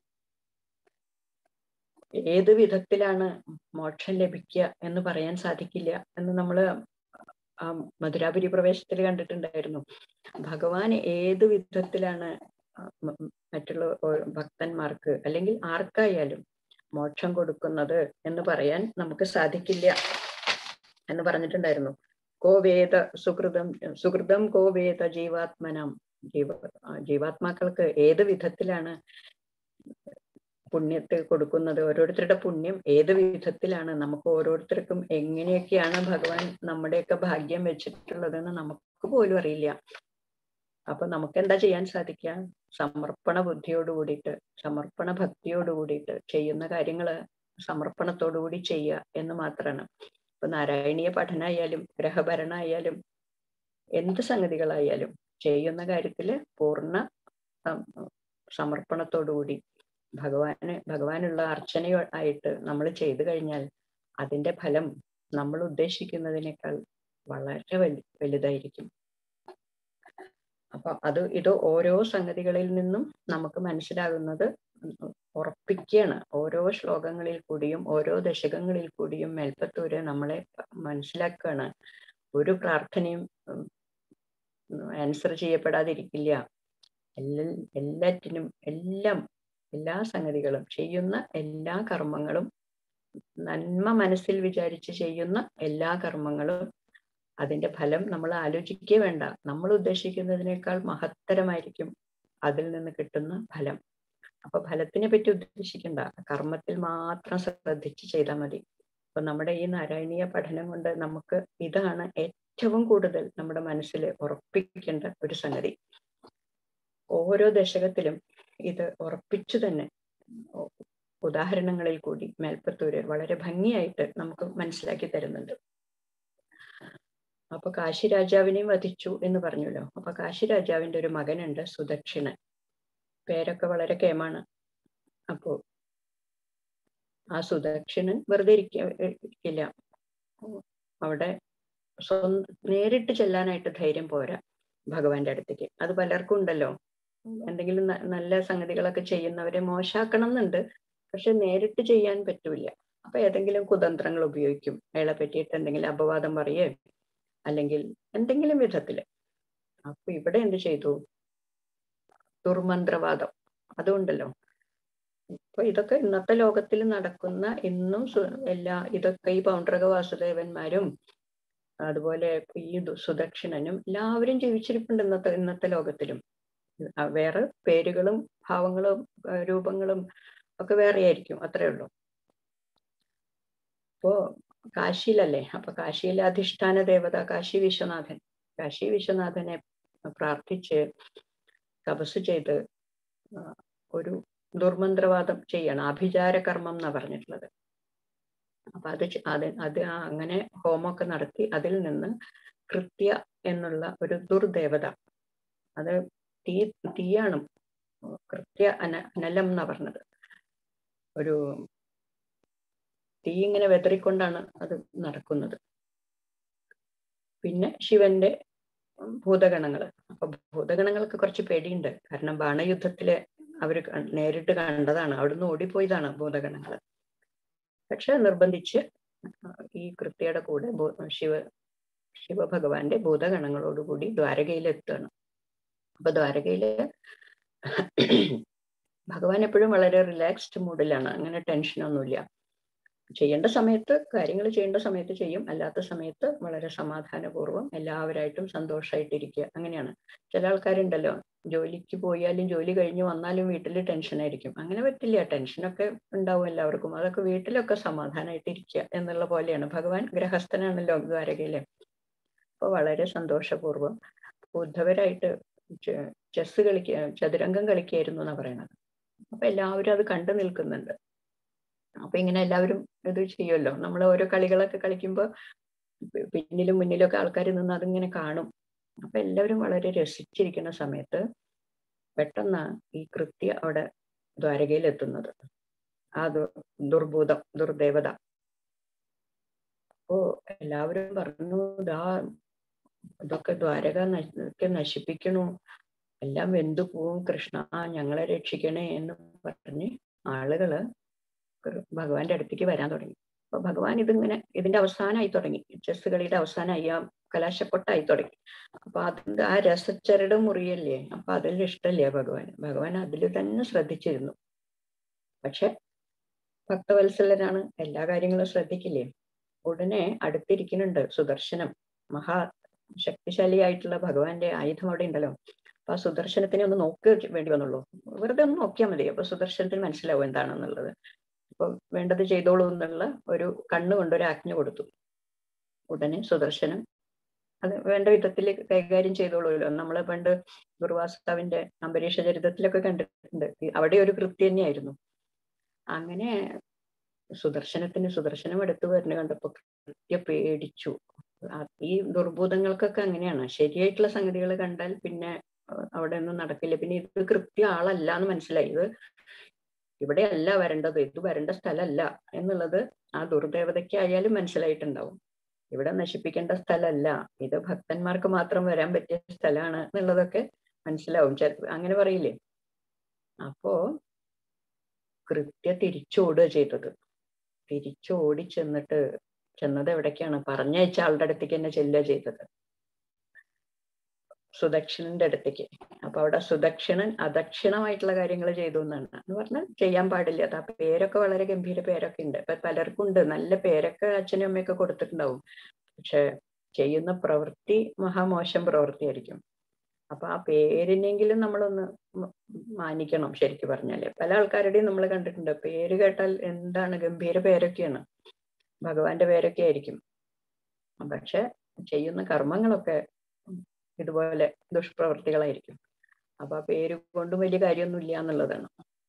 ഏത് വിധത്തിലാണ് മോക്ഷം ലഭിക്കുക എന്ന് പറയാൻ സാധിക്കില്ല എന്ന് നമ്മള് ആ മധുരാപുരി പ്രവേശത്തിൽ കണ്ടിട്ടുണ്ടായിരുന്നു ഭഗവാൻ ഏത് വിധത്തിലാണ് ആ മ- മ- മറ്റുള്ള ഓ- ഭക്തന്മാർക്ക് അല്ലെങ്കിൽ ആർക്കായാലും മോക്ഷം കൊടുക്കുന്നത് എന്ന് പറയാൻ നമുക്ക് സാധിക്കില്ല എന്ന് പറഞ്ഞിട്ടുണ്ടായിരുന്നു കോ വേദ സുഹൃതം സുഹൃതം കോ വേദ ജീവാത്മനം ജീവ ആ, ജീവാത്മാക്കൾക്ക് ഏത് വിധത്തിലാണ് പുണ്യത്തെ കൊടുക്കുന്നത് ഓരോരുത്തരുടെ പുണ്യം ഏത് വിധത്തിലാണ് നമുക്ക് ഓരോരുത്തർക്കും എങ്ങനെയൊക്കെയാണ് ഭഗവാൻ നമ്മുടെയൊക്കെ ഭാഗ്യം വെച്ചിട്ടുള്ളതെന്ന് നമുക്ക് പോലും അറിയില്ല അപ്പൊ നമുക്ക് എന്താ ചെയ്യാൻ സാധിക്കുക സമർപ്പണ ബുദ്ധിയോട് കൂടിയിട്ട് സമർപ്പണ ഭക്തിയോട് കൂടിയിട്ട് ചെയ്യുന്ന കാര്യങ്ങള് സമർപ്പണത്തോടു കൂടി ചെയ്യുക എന്ന് മാത്രമാണ് ഇപ്പൊ നാരായണീയ പഠനമായാലും ഗ്രഹഭരണമായാലും എന്ത് സംഗതികളായാലും ചെയ്യുന്ന കാര്യത്തില് പൂർണ്ണ സം- സമർപ്പണത്തോടുകൂടി ഭഗവാന് ഭഗവാനുള്ള അർച്ചന ആയിട്ട് നമ്മൾ ചെയ്തു കഴിഞ്ഞാൽ അതിന്റെ ഫലം നമ്മൾ ഉദ്ദേശിക്കുന്നതിനേക്കാൾ വളരെ വലു വലുതായിരിക്കും അപ്പൊ അത് ഇത് ഓരോ സംഗതികളിൽ നിന്നും നമുക്ക് മനസ്സിലാകുന്നത് ഉറപ്പിക്കുകയാണ് ഓരോ ശ്ലോകങ്ങളിൽ കൂടിയും ഓരോ ദശകങ്ങളിൽ കൂടിയും മേൽപ്പത്തൂര് നമ്മളെ മനസ്സിലാക്കുകയാണ് ഒരു പ്രാർത്ഥനയും ആൻസർ ചെയ്യപ്പെടാതിരിക്കില്ല എല്ലാ എല്ലാറ്റിനും എല്ലാം എല്ലാ സംഗതികളും ചെയ്യുന്ന എല്ലാ കർമ്മങ്ങളും നന്മ മനസ്സിൽ വിചാരിച്ച് ചെയ്യുന്ന എല്ലാ കർമ്മങ്ങളും അതിന്റെ ഫലം നമ്മൾ ആലോചിക്കേ വേണ്ട നമ്മൾ ഉദ്ദേശിക്കുന്നതിനേക്കാൾ മഹത്തരമായിരിക്കും അതിൽ നിന്ന് കിട്ടുന്ന ഫലം അപ്പൊ ഫലത്തിനെ പറ്റി ഉദ്ദേശിക്കണ്ട കർമ്മത്തിൽ മാത്രം ശ്രദ്ധിച്ച് ചെയ്താൽ മതി അപ്പൊ നമ്മുടെ ഈ നാരായണീയ പഠനം കൊണ്ട് നമുക്ക് ഇതാണ് ഏറ്റവും കൂടുതൽ നമ്മുടെ മനസ്സിൽ ഉറപ്പിക്കേണ്ട ഒരു സംഗതി ഓരോ ദശകത്തിലും ഇത് ഉറപ്പിച്ചു തന്നെ ഉദാഹരണങ്ങളിൽ കൂടി മേൽപ്പത്തൂര് വളരെ ഭംഗിയായിട്ട് നമുക്ക് മനസ്സിലാക്കി തരുന്നുണ്ട് അപ്പൊ കാശി രാജാവിനെയും വധിച്ചു എന്ന് പറഞ്ഞല്ലോ അപ്പൊ കാശി രാജാവിന്റെ ഒരു മകനുണ്ട് സുദക്ഷിണൻ പേരൊക്കെ വളരെ കേമാണ് അപ്പോ ആ സുദക്ഷിണൻ വെറുതെ ഇരിക്ക ഇരിക്കില്ല അവിടെ സ്വന്തം നേരിട്ട് ചെല്ലാനായിട്ട് ധൈര്യം പോരാ ഭഗവാന്റെ അടുത്തേക്ക് അത് പലർക്കും ഉണ്ടല്ലോ എന്തെങ്കിലും നല്ല സംഗതികളൊക്കെ ചെയ്യുന്നവരെ മോശാക്കണം എന്നുണ്ട് പക്ഷെ നേരിട്ട് ചെയ്യാൻ പറ്റൂല അപ്പൊ ഏതെങ്കിലും കുതന്ത്രങ്ങൾ ഉപയോഗിക്കും അയാളെ പറ്റിയിട്ട് എന്തെങ്കിലും അപവാദം പറയേ അല്ലെങ്കിൽ എന്തെങ്കിലും വിധത്തില് അപ്പൊ ഇവിടെ എന്ത് ചെയ്തു ദുർമന്ത്രവാദം അതുകൊണ്ടല്ലോ ഇപ്പൊ ഇതൊക്കെ ഇന്നത്തെ ലോകത്തിൽ നടക്കുന്ന ഇന്നും എല്ലാ ഇതൊക്കെ ഈ പൗണ്ഡ്രക വാസുദേവന്മാരും അതുപോലെ ഈ സുദക്ഷിണനും എല്ലാവരും ജീവിച്ചിരിപ്പുണ്ട് ഇന്നത്തെ ഇന്നത്തെ ലോകത്തിലും വേറെ പേരുകളും ഭാവങ്ങളും രൂപങ്ങളും ഒക്കെ വേറെ ആയിരിക്കും അത്രേ ഉള്ളൂ അപ്പോ കാശിയിലല്ലേ അപ്പൊ കാശിയിലെ അധിഷ്ഠാന ദേവത കാശി വിശ്വനാഥൻ കാശി വിശ്വനാഥനെ പ്രാർത്ഥിച്ച് തപസ് ചെയ്ത് ഒരു ദുർമന്ത്രവാദം ചെയ്യണം അഭിചാര കർമ്മം എന്നാ പറഞ്ഞിട്ടുള്ളത് അപ്പൊ അത് അത് അത് അങ്ങനെ ഹോമമൊക്കെ നടത്തി അതിൽ നിന്ന് കൃത്യ എന്നുള്ള ഒരു ദുർദേവത അത് തീ തീയാണ് കൃത്യ അന അനലം എന്നാ പറഞ്ഞത് ഒരു തീ ഇങ്ങനെ വെതറിക്കൊണ്ടാണ് അത് നടക്കുന്നത് പിന്നെ ശിവന്റെ ഭൂതഗണങ്ങള് അപ്പൊ ഭൂതഗണങ്ങൾക്ക് കുറച്ച് പേടിയുണ്ട് കാരണം ബാണയുദ്ധത്തില് അവര് നേരിട്ട് കണ്ടതാണ് അവിടുന്ന് ഓടിപ്പോയതാണ് ഭൂതഗണങ്ങള് പക്ഷെ നിർബന്ധിച്ച് ഈ കൃത്യയുടെ കൂടെ ശിവ ശിവഭഗവാന്റെ ഭൂതഗണങ്ങളോടുകൂടി ദ്വാരകയിൽ എത്തുകയാണ് അപ്പൊ ദ്വാരകയില് ഭഗവാൻ എപ്പോഴും വളരെ റിലാക്സ്ഡ് മൂഡിലാണ് അങ്ങനെ ടെൻഷനൊന്നുമില്ല ചെയ്യേണ്ട സമയത്ത് കാര്യങ്ങൾ ചെയ്യേണ്ട സമയത്ത് ചെയ്യും അല്ലാത്ത സമയത്ത് വളരെ സമാധാനപൂർവ്വം എല്ലാവരായിട്ടും സന്തോഷമായിട്ടിരിക്കുക അങ്ങനെയാണ് ചില ആൾക്കാരുണ്ടല്ലോ ജോലിക്ക് പോയാലും ജോലി കഴിഞ്ഞ് വന്നാലും വീട്ടിൽ ടെൻഷനായിരിക്കും അങ്ങനെ പറ്റില്ല ടെൻഷനൊക്കെ ഉണ്ടാവും എല്ലാവർക്കും അതൊക്കെ വീട്ടിലൊക്കെ സമാധാനമായിട്ട് ഇരിക്കുക എന്നുള്ള പോലെയാണ് ഭഗവാൻ ഗ്രഹസ്ഥനാണല്ലോ ദ്വാരകയിലെ അപ്പൊ വളരെ സന്തോഷപൂർവ്വം ബുദ്ധവരായിട്ട് ചെസ് കളിക്കുക ചതുരംഗം കളിക്കായിരുന്നു എന്നാ പറയണത് അപ്പൊ എല്ലാവരും അത് കണ്ടു നിൽക്കുന്നുണ്ട് അപ്പൊ ഇങ്ങനെ എല്ലാവരും ഇത് ചെയ്യുമല്ലോ നമ്മൾ ഓരോ കളികളൊക്കെ കളിക്കുമ്പോൾ പിന്നിലും മുന്നിലും ഒക്കെ ആൾക്കാർ നിന്ന് അതിങ്ങനെ കാണും അപ്പൊ എല്ലാവരും വളരെ രസിച്ചിരിക്കുന്ന സമയത്ത് പെട്ടെന്ന് ഈ കൃത്യ അവിടെ ദ്വാരകയിൽ എത്തുന്നത് ആ ദുർഭൂതം ദുർദേവത അപ്പോ എല്ലാവരും പറഞ്ഞു ഇതാ ഇതൊക്കെ ദ്വാരക ഒക്കെ നശിപ്പിക്കണു എല്ലാം വെന്തു പോവും കൃഷ്ണ ഞങ്ങളെ രക്ഷിക്കണേ എന്ന് പറഞ്ഞ് ആളുകള് ഭഗവാന്റെ അടുത്തേക്ക് വരാൻ തുടങ്ങി അപ്പൊ ഭഗവാൻ ഇതിങ്ങനെ ഇതിന്റെ അവസാനമായി തുടങ്ങി ചെസ് കളിയുടെ അവസാനമായി ആ കലാശപ്പൊട്ടായി തുടങ്ങി അപ്പൊ അതിന്റെ ആ രസച്ചരട് മുറിയല്ലേ അപ്പൊ അതിൽ ഇഷ്ടല്ലേ ഭഗവാൻ ഭഗവാൻ അതിൽ തന്നെ ശ്രദ്ധിച്ചിരുന്നു പക്ഷെ ഭക്തവത്സലനാണ് എല്ലാ കാര്യങ്ങളും ശ്രദ്ധിക്കില്ലേ ഉടനെ അടുത്തിരിക്കുന്നുണ്ട് സുദർശനം മഹാ ശക്തിശാലിയായിട്ടുള്ള ഭഗവാന്റെ ആയുധം അവിടെ ഉണ്ടല്ലോ അപ്പൊ ആ സുദർശനത്തിനെ ഒന്ന് നോക്കി വേണ്ടി വന്നുള്ളൂ വെറുതെ ഒന്ന് നോക്കിയാൽ മതി അപ്പൊ സുദർശനത്തിന് മനസ്സിലാവും എന്താണെന്നുള്ളത് അപ്പൊ വേണ്ടത് ചെയ്തോളൂ എന്നുള്ള ഒരു കണ്ണുകൊണ്ട് ഒരു ആജ്ഞ കൊടുത്തു ഉടനെ സുദർശനം അത് വേണ്ട വിധത്തിൽ കൈകാര്യം ചെയ്തോളൂല്ലോ നമ്മൾ പണ്ട് ദുർവാസാവിന്റെ അംബരീഷ ചരിത്രത്തിലൊക്കെ കണ്ടിട്ടുണ്ട് അവിടെ ഒരു കൃത്യ തന്നെയായിരുന്നു അങ്ങനെ സുദർശനത്തിന് സുദർശനം എടുത്തു വരുന്ന കണ്ടപ്പോ കൃത്യ പേടിച്ചു ഈ ദുർഭൂതങ്ങൾക്കൊക്കെ അങ്ങനെയാണ് ശരിയായിട്ടുള്ള സംഗതികൾ കണ്ടാൽ പിന്നെ അഹ് അവിടെ ഒന്നും നടക്കില്ല പിന്നെ ഇത് കൃത്യ ആളല്ല എന്ന് മനസ്സിലായി ഇത് ഇവിടെയല്ല വരേണ്ടത് ഇത് വരേണ്ട സ്ഥലമല്ല എന്നുള്ളത് ആ ദുർദേവതയ്ക്കായാലും മനസ്സിലായിട്ടുണ്ടാവും ഇവിടെ നശിപ്പിക്കേണ്ട സ്ഥലമല്ല ഇത് ഭക്തന്മാർക്ക് മാത്രം വരാൻ പറ്റിയ സ്ഥലമാണ് എന്നുള്ളതൊക്കെ മനസ്സിലാവും ചെ- അങ്ങനെ പറയില്ലേ അപ്പോ കൃത്യ തിരിച്ചോടുക ചെയ്തത് തിരിച്ചോടി ചെന്നിട്ട് ചെന്നത് എവിടേക്കാണ് പറഞ്ഞയച്ച ആളുടെ അടുത്തേക്ക് തന്നെ ചെല്ലുക ചെയ്തത് സുദക്ഷിണന്റെ അടുത്തേക്ക് അപ്പൊ അവിടെ സുദക്ഷിണൻ അദക്ഷിണമായിട്ടുള്ള കാര്യങ്ങൾ ചെയ്തു എന്നാണ് എന്ന് പറഞ്ഞാൽ ചെയ്യാൻ പാടില്ല ആ പേരൊക്കെ വളരെ ഗംഭീര പേരൊക്കെ ഉണ്ട് ഇപ്പൊ പലർക്കും ഉണ്ട് നല്ല പേരൊക്കെ അച്ഛനും അമ്മയൊക്കെ കൊടുത്തിട്ടുണ്ടാവും പക്ഷെ ചെയ്യുന്ന പ്രവൃത്തി മഹാമോശം പ്രവൃത്തിയായിരിക്കും അപ്പൊ ആ പേരിനെങ്കിലും നമ്മളൊന്ന് മ- മാനിക്കണം ശരിക്കും പറഞ്ഞാല് പല ആൾക്കാരുടെയും നമ്മൾ കണ്ടിട്ടുണ്ട് പേര് കേട്ടാൽ എന്താണ് ഗംഭീര പേരൊക്കെയാണ് ഭഗവാന്റെ പേരൊക്കെ ആയിരിക്കും പക്ഷെ ചെയ്യുന്ന കർമ്മങ്ങളൊക്കെ ഇതുപോലെ ദുഷ്പ്രവൃത്തികളായിരിക്കും അപ്പൊ ആ പേര് കൊണ്ടും വലിയ കാര്യമൊന്നുമില്ല എന്നുള്ളതാണ്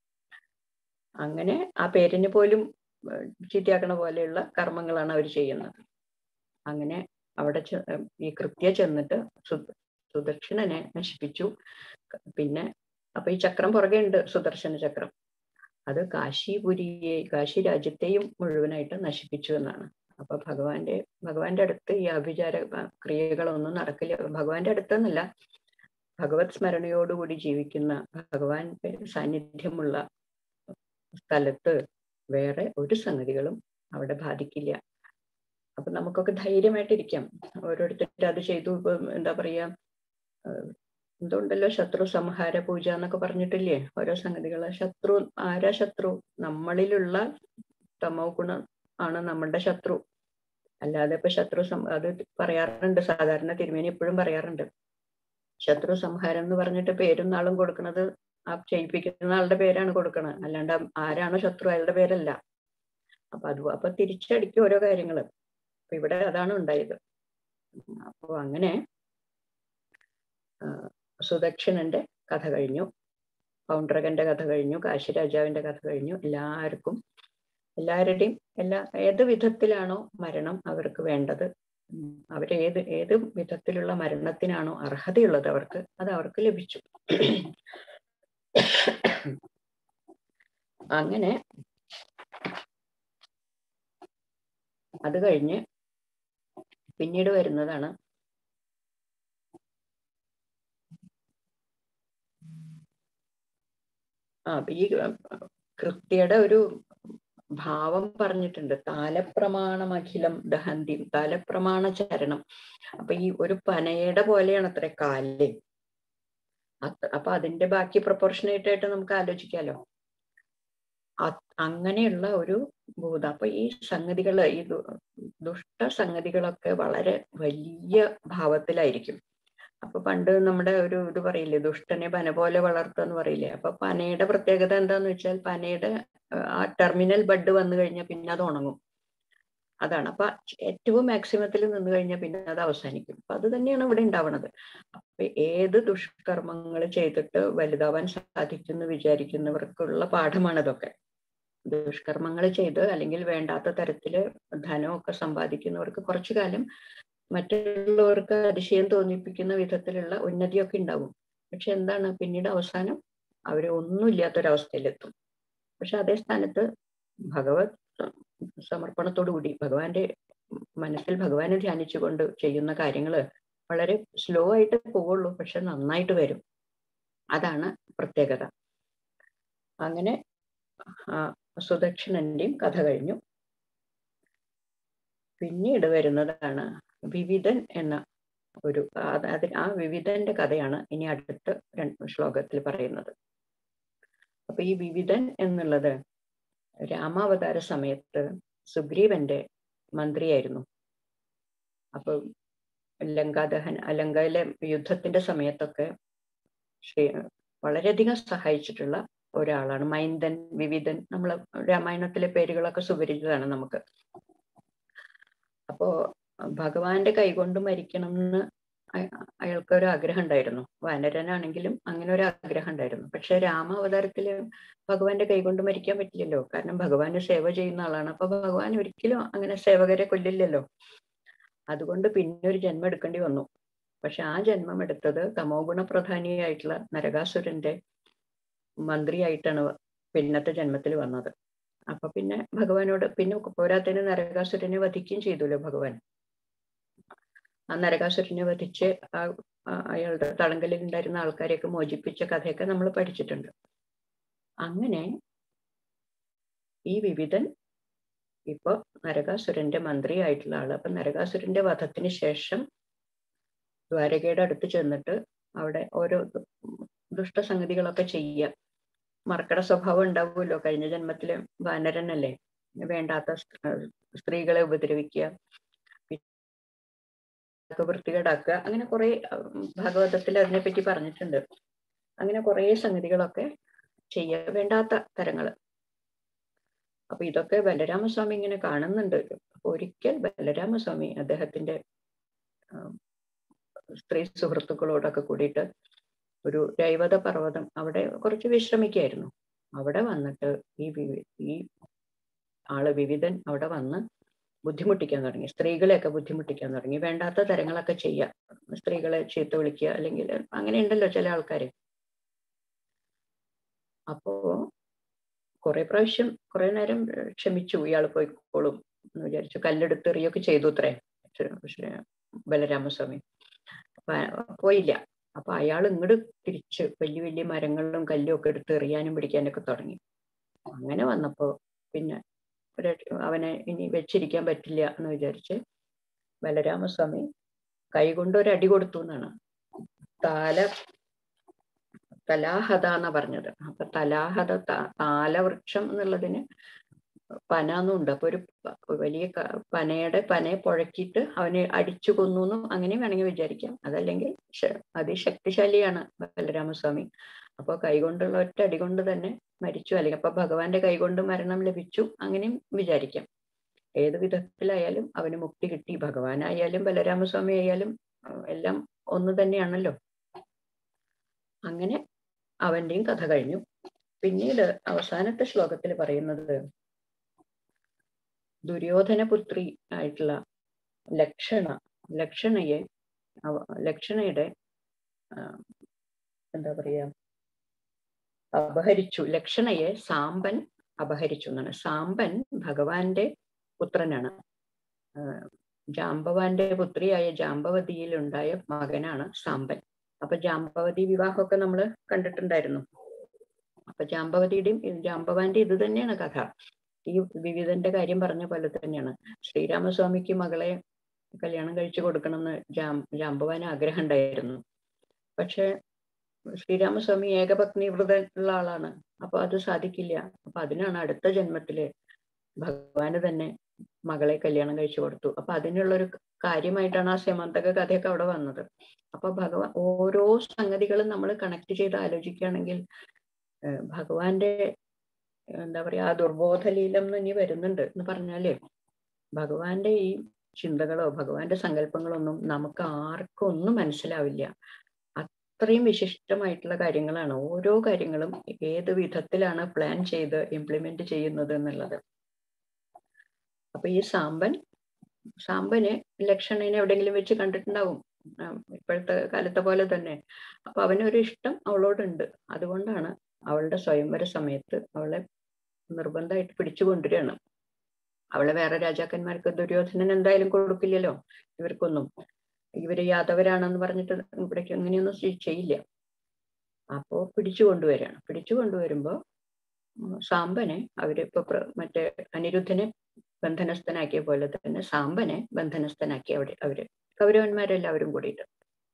അങ്ങനെ ആ പേരിന് പോലും ഏഹ്, ചീത്തയാക്കണ പോലെയുള്ള കർമ്മങ്ങളാണ് അവർ ചെയ്യുന്നത് അങ്ങനെ അവിടെ ചെ- ഏഹ്, ഈ കൃത്യ ചെന്നിട്ട് സു- സുദർശനനെ നശിപ്പിച്ചു പിന്നെ അപ്പൊ ഈ ചക്രം പുറകെ ഉണ്ട് സുദർശന ചക്രം അത് കാശിപുരിയെ കാശി രാജ്യത്തെയും മുഴുവനായിട്ട് നശിപ്പിച്ചു എന്നാണ് അപ്പൊ ഭഗവാന്റെ ഭഗവാന്റെ അടുത്ത് ഈ അഭിചാര ആ, ക്രിയകളൊന്നും നടക്കില്ല ഭഗവാന്റെ അടുത്തെന്നല്ല ഭഗവത് സ്മരണയോടുകൂടി ജീവിക്കുന്ന ഭഗവാന്റെ സാന്നിധ്യമുള്ള സ്ഥലത്ത് വേറെ ഒരു സംഗതികളും അവിടെ ബാധിക്കില്ല അപ്പൊ നമുക്കൊക്കെ ധൈര്യമായിട്ടിരിക്കാം ഓരോരുത്തർ അത് ചെയ്തു ഇപ്പൊ എന്താ പറയാ ഏഹ് എന്തുണ്ടല്ലോ ശത്രു സംഹാര പൂജ എന്നൊക്കെ പറഞ്ഞിട്ടില്ലേ ഓരോ സംഗതികള് ശത്രു ആരാ ശത്രു നമ്മളിലുള്ള തമോ ഗുണം ആണ് നമ്മളുടെ ശത്രു അല്ലാതെ ഇപ്പൊ ശത്രു സം അത് പറയാറുണ്ട് സാധാരണ തിരുമേനി എപ്പോഴും പറയാറുണ്ട് ശത്രു സംഹാരം എന്ന് പറഞ്ഞിട്ട് പേരും നാളും കൊടുക്കുന്നത് ആ ചെയ്യിപ്പിക്കുന്ന ആളുടെ പേരാണ് കൊടുക്കണത് അല്ലാണ്ട് ആരാണോ ശത്രു അയാളുടെ പേരല്ല അപ്പൊ അത് അപ്പൊ തിരിച്ചടിക്കും ഓരോ കാര്യങ്ങള് അപ്പൊ ഇവിടെ അതാണ് ഉണ്ടായത് അപ്പൊ അങ്ങനെ ആ, സുദക്ഷിണന്റെ കഥ കഴിഞ്ഞു പൗണ്ഡ്രകന്റെ കഥ കഴിഞ്ഞു കാശി രാജാവിന്റെ കഥ കഴിഞ്ഞു എല്ലാവർക്കും എല്ലാവരുടെയും എല്ലാ ഏത് വിധത്തിലാണോ മരണം അവർക്ക് വേണ്ടത് ഉം, അവര് ഏത് ഏത് വിധത്തിലുള്ള മരണത്തിനാണോ അർഹതയുള്ളത് അവർക്ക് അത് അവർക്ക് ലഭിച്ചു അങ്ങനെ അത് കഴിഞ്ഞ് പിന്നീട് വരുന്നതാണ് ആ അപ്പൊ ഈ അഹ്, കൃത്യയുടെ ഒരു ഭാവം പറഞ്ഞിട്ടുണ്ട് താലപ്രമാണമഖിലം ദഹന്തി താലപ്രമാണ ചരണം അപ്പൊ ഈ ഒരു പനയുടെ പോലെയാണ് അത്ര കാല് അത് അപ്പൊ അതിന്റെ ബാക്കി പ്രൊപ്പോർഷനേറ്റ് ആയിട്ട് നമുക്ക് ആലോചിക്കാലോ അത് അങ്ങനെയുള്ള ഒരു ഭൂതം അപ്പൊ ഈ സംഗതികള് ഈ ദു- ദുഷ്ട സംഗതികളൊക്കെ വളരെ വലിയ ഭാവത്തിലായിരിക്കും അപ്പൊ പണ്ട് നമ്മുടെ ഒരു ഇത് പറയില്ലേ ദുഷ്ടനെ പന പോലെ വളർത്തുക എന്ന് പറയില്ലേ അപ്പൊ പനയുടെ പ്രത്യേകത എന്താന്ന് വെച്ചാൽ പനയുടെ ഏഹ്, ആ ടെർമിനൽ ബഡ് വന്നു കഴിഞ്ഞാൽ പിന്നെ അത് ഉണങ്ങും അതാണ് അപ്പൊ ഏറ്റവും മാക്സിമത്തിൽ നിന്ന് കഴിഞ്ഞാൽ പിന്നെ അത് അവസാനിക്കും അപ്പൊ അത് തന്നെയാണ് ഇവിടെ ഉണ്ടാവുന്നത് അപ്പൊ ഏത് ദുഷ്കർമ്മങ്ങൾ ചെയ്തിട്ട് വലുതാവാൻ സാധിക്കുമെന്ന് വിചാരിക്കുന്നവർക്കുള്ള പാഠമാണ് ഇതൊക്കെ ദുഷ്കർമ്മങ്ങൾ ചെയ്ത് അല്ലെങ്കിൽ വേണ്ടാത്ത തരത്തില് ധനമൊക്കെ സമ്പാദിക്കുന്നവർക്ക് കുറച്ചു കാലം മറ്റുള്ളവർക്ക് അതിശയം തോന്നിപ്പിക്കുന്ന വിധത്തിലുള്ള ഉന്നതിയൊക്കെ ഉണ്ടാവും പക്ഷെ എന്താണ് പിന്നീട് അവസാനം അവര് ഒന്നുമില്ലാത്തൊരവസ്ഥയിലെത്തും പക്ഷെ അതേ സ്ഥാനത്ത് ഭഗവത് സമർപ്പണത്തോടു കൂടി ഭഗവാന്റെ മനസ്സിൽ ഭഗവാനെ ധ്യാനിച്ചുകൊണ്ട് ചെയ്യുന്ന കാര്യങ്ങള് വളരെ സ്ലോ ആയിട്ട് പോവുള്ളൂ പക്ഷെ നന്നായിട്ട് വരും അതാണ് പ്രത്യേകത അങ്ങനെ ആ സുദക്ഷിണന്റെയും കഥ കഴിഞ്ഞു പിന്നീട് വരുന്നതാണ് വിവിധൻ എന്ന ഒരു അത് അത് ആ വിവിധന്റെ കഥയാണ് ഇനി അടുത്ത രണ്ട് ശ്ലോകത്തിൽ പറയുന്നത് അപ്പൊ ഈ വിവിധൻ എന്നുള്ളത് രാമാവതാര സമയത്ത് സുഗ്രീവന്റെ മന്ത്രിയായിരുന്നു അപ്പൊ ലങ്കാദഹൻ ലങ്കയിലെ യുദ്ധത്തിന്റെ സമയത്തൊക്കെ ശ്രീ വളരെയധികം സഹായിച്ചിട്ടുള്ള ഒരാളാണ് മൈന്ദൻ വിവിധൻ നമ്മൾ രാമായണത്തിലെ പേരുകളൊക്കെ സുപരിചിതമാണ് നമുക്ക് അപ്പോ ഭഗവാന്റെ കൈകൊണ്ട് മരിക്കണം എന്ന് അയാൾക്ക് ഒരു ആഗ്രഹം ഉണ്ടായിരുന്നു വാനരനാണെങ്കിലും അങ്ങനെ ഒരു ആഗ്രഹം ഉണ്ടായിരുന്നു പക്ഷെ രാമ അവതാരത്തില് ഭഗവാന്റെ കൈകൊണ്ട് മരിക്കാൻ പറ്റില്ലല്ലോ കാരണം ഭഗവാന് സേവ ചെയ്യുന്ന ആളാണ് അപ്പൊ ഭഗവാൻ ഒരിക്കലും അങ്ങനെ സേവകരെ കൊല്ലില്ലല്ലോ അതുകൊണ്ട് പിന്നെ ഒരു ജന്മം എടുക്കേണ്ടി വന്നു പക്ഷെ ആ ജന്മം എടുത്തത് തമോ ഗുണപ്രധാനിയായിട്ടുള്ള നരകാസുരന്റെ മന്ത്രിയായിട്ടാണ് പിന്നത്തെ ജന്മത്തിൽ വന്നത് അപ്പൊ പിന്നെ ഭഗവാനോട് പിന്നെ പോരാത്തതിന് നരകാസുരനെ വധിക്കുകയും ചെയ്തല്ലോ ഭഗവാൻ ആ നരകാസുരനെ വധിച്ച് ആ ആ- അയാളുടെ തളങ്കലിൽ ഉണ്ടായിരുന്ന ആൾക്കാരെയൊക്കെ മോചിപ്പിച്ച കഥയൊക്കെ നമ്മൾ പഠിച്ചിട്ടുണ്ട് അങ്ങനെ ഈ വിവിധൻ ഇപ്പൊ നരകാസുരന്റെ മന്ത്രിയായിട്ടുള്ള ആള് അപ്പൊ നരകാസുരന്റെ വധത്തിന് ശേഷം ദ്വാരകയുടെ അടുത്ത് ചെന്നിട്ട് അവിടെ ഓരോ ദു- ദുഷ്ടസംഗതികളൊക്കെ ചെയ്യുക മറക്കട സ്വഭാവം ഉണ്ടാവുമല്ലോ കഴിഞ്ഞ ജന്മത്തില് വാനരനല്ലേ വേണ്ടാത്ത സ്- സ്ത്രീകളെ ഉപദ്രവിക്കുക ഒക്കെ വൃത്തികേടാക്കുക അങ്ങനെ കുറെ ഭാഗവതത്തിൽ അതിനെപ്പറ്റി പറഞ്ഞിട്ടുണ്ട് അങ്ങനെ കുറെ സംഗതികളൊക്കെ ചെയ്യുക വേണ്ടാത്ത തരങ്ങള് അപ്പൊ ഇതൊക്കെ ബലരാമസ്വാമി ഇങ്ങനെ കാണുന്നുണ്ട് അപ്പൊ ഒരിക്കൽ ബലരാമസ്വാമി അദ്ദേഹത്തിന്റെ ആം, സ്ത്രീ സുഹൃത്തുക്കളോടൊക്കെ കൂടിയിട്ട് ഒരു രൈവത പർവ്വതം അവിടെ കുറച്ച് വിശ്രമിക്കായിരുന്നു അവിടെ വന്നിട്ട് ഈ വിവി- ഈ ആള് വിവിധൻ അവിടെ വന്ന് ബുദ്ധിമുട്ടിക്കാൻ തുടങ്ങി സ്ത്രീകളെയൊക്കെ ബുദ്ധിമുട്ടിക്കാൻ തുടങ്ങി വേണ്ടാത്ത തരങ്ങളൊക്കെ ചെയ്യുക സ്ത്രീകളെ ചീത്ത വിളിക്കുക അല്ലെങ്കിൽ അങ്ങനെ ഉണ്ടല്ലോ ചില ആൾക്കാര് അപ്പോ കുറെ പ്രാവശ്യം കുറെ നേരം ഏർ, ക്ഷമിച്ചു ഇയാൾ പോയിക്കോളും എന്ന് വിചാരിച്ചു കല്ലെടുത്ത് എറിയൊക്കെ ചെയ്തു അത്രേ ശ്രീ- ശ്രീ ബലരാമസ്വാമി അപ്പൊ അ- പോയില്ല അപ്പൊ അയാൾ ഇങ്ങോട്ട് തിരിച്ച് വലിയ വലിയ മരങ്ങളിലും കല്ലും ഒക്കെ എടുത്ത് എറിയാനും പിടിക്കാനൊക്കെ തുടങ്ങി അങ്ങനെ വന്നപ്പോ പിന്നെ ഒരു അവനെ ഇനി വെച്ചിരിക്കാൻ പറ്റില്ല എന്ന് വിചാരിച്ച് ബലരാമസ്വാമി കൈകൊണ്ട് ഒരു അടി കൊടുത്തു എന്നാണ് താല തലാഹത എന്നാ പറഞ്ഞത് അപ്പൊ തലാഹത ത- താലവൃക്ഷം എന്നുള്ളതിന് പന എന്നുണ്ട് അപ്പൊ ഒരു പ- വലിയ ക- പനയുടെ പനയെ പുഴക്കിയിട്ട് അവനെ അടിച്ചു കൊന്നു എന്നും അങ്ങനെ വേണമെങ്കിൽ വിചാരിക്കാം അതല്ലെങ്കിൽ ശ- അതിശക്തിശാലിയാണ് ബലരാമസ്വാമി അപ്പൊ കൈകൊണ്ടുള്ള ഒറ്റ അടി കൊണ്ട് തന്നെ മരിച്ചു അല്ലെങ്കിൽ അപ്പൊ ഭഗവാന്റെ കൈകൊണ്ട് മരണം ലഭിച്ചു അങ്ങനെയും വിചാരിക്കാം ഏത് വിധത്തിലായാലും അവന് മുക്തി കിട്ടി ഭഗവാനായാലും ബലരാമസ്വാമി ആയാലും അഹ് എല്ലാം ഒന്ന് തന്നെയാണല്ലോ അങ്ങനെ അവന്റെയും കഥ കഴിഞ്ഞു പിന്നീട് അവസാനത്തെ ശ്ലോകത്തിൽ പറയുന്നത് ദുര്യോധനപുത്രി ആയിട്ടുള്ള ലക്ഷണ ലക്ഷണയെ അവ- ലക്ഷണയുടെ ആ, എന്താ പറയാ അപഹരിച്ചു ലക്ഷണയെ സാമ്പൻ അപഹരിച്ചു എന്നാണ് സാമ്പൻ ഭഗവാന്റെ പുത്രനാണ് ആ, ജാമ്പവാന്റെ പുത്രിയായ ജാമ്പവതിയിൽ ഉണ്ടായ മകനാണ് സാമ്പൻ അപ്പൊ ജാമ്പവതി വിവാഹമൊക്കെ നമ്മൾ കണ്ടിട്ടുണ്ടായിരുന്നു അപ്പൊ ജാമ്പവതിയുടെയും ഇത് ജാമ്പവാന്റെ ഇത് തന്നെയാണ് കഥ ഈ വിവിധന്റെ കാര്യം പറഞ്ഞ പോലെ തന്നെയാണ് ശ്രീരാമസ്വാമിക്ക് മകളെ കല്യാണം കഴിച്ചു കൊടുക്കണമെന്ന് ജാം ജാമ്പവാന് ആഗ്രഹം ഉണ്ടായിരുന്നു പക്ഷെ ശ്രീരാമസ്വാമി ഏകപത്നി വ്രതം ഉള്ള ആളാണ് അപ്പൊ അത് സാധിക്കില്ല അപ്പൊ അതിനാണ് അടുത്ത ജന്മത്തില് ഭഗവാന് തന്നെ മകളെ കല്യാണം കഴിച്ചു കൊടുത്തു അപ്പൊ അതിനുള്ള ഒരു കാര്യമായിട്ടാണ് ആ സെമന്തക കഥയൊക്കെ അവിടെ വന്നത് അപ്പൊ ഭഗവാൻ ഓരോ സംഗതികളും നമ്മൾ കണക്ട് ചെയ്ത് ആലോചിക്കുകയാണെങ്കിൽ ഏഹ് ഭഗവാന്റെ എന്താ പറയാ ആ ദുർബോധലീലം എന്ന് ഇനി വരുന്നുണ്ട് എന്ന് പറഞ്ഞാല് ഭഗവാന്റെ ഈ ചിന്തകളോ ഭഗവാന്റെ സങ്കല്പങ്ങളൊന്നും നമുക്ക് ആർക്കും ഒന്നും മനസ്സിലാവില്ല അത്രയും വിശിഷ്ടമായിട്ടുള്ള കാര്യങ്ങളാണ് ഓരോ കാര്യങ്ങളും ഏത് വിധത്തിലാണ് പ്ലാൻ ചെയ്ത് ഇംപ്ലിമെന്റ് ചെയ്യുന്നത് എന്നുള്ളത് അപ്പൊ ഈ സാമ്പൻ സാമ്പന് ലക്ഷണനെ എവിടെയെങ്കിലും വെച്ച് കണ്ടിട്ടുണ്ടാവും ആ, ഇപ്പോഴത്തെ കാലത്തെ പോലെ തന്നെ അപ്പൊ അവനൊരു ഇഷ്ടം അവളോടുണ്ട് അതുകൊണ്ടാണ് അവളുടെ സ്വയംവര സമയത്ത് അവളെ നിർബന്ധമായിട്ട് പിടിച്ചു കൊണ്ടുവരികയാണ് അവളെ വേറെ രാജാക്കന്മാർക്ക് ദുര്യോധനൻ എന്തായാലും കൊടുക്കില്ലല്ലോ ഇവർക്കൊന്നും ഇവര് യാദവരാണെന്ന് പറഞ്ഞിട്ട് ഇവിടേക്ക് അങ്ങനെയൊന്നും ചെയ്- ചെയ്യില്ല അപ്പോ പിടിച്ചു കൊണ്ടുവരികയാണ് പിടിച്ചു കൊണ്ടുവരുമ്പോ ഉം, സാമ്പനെ അവര് ഇപ്പൊ പ്ര- മറ്റേ അനിരുദ്ധനെ ബന്ധനസ്ഥനാക്കിയ പോലെ തന്നെ സാമ്പനെ ബന്ധനസ്ഥനാക്കി അവിടെ അവര് കൗരവന്മാരെല്ലാവരും കൂടിയിട്ട്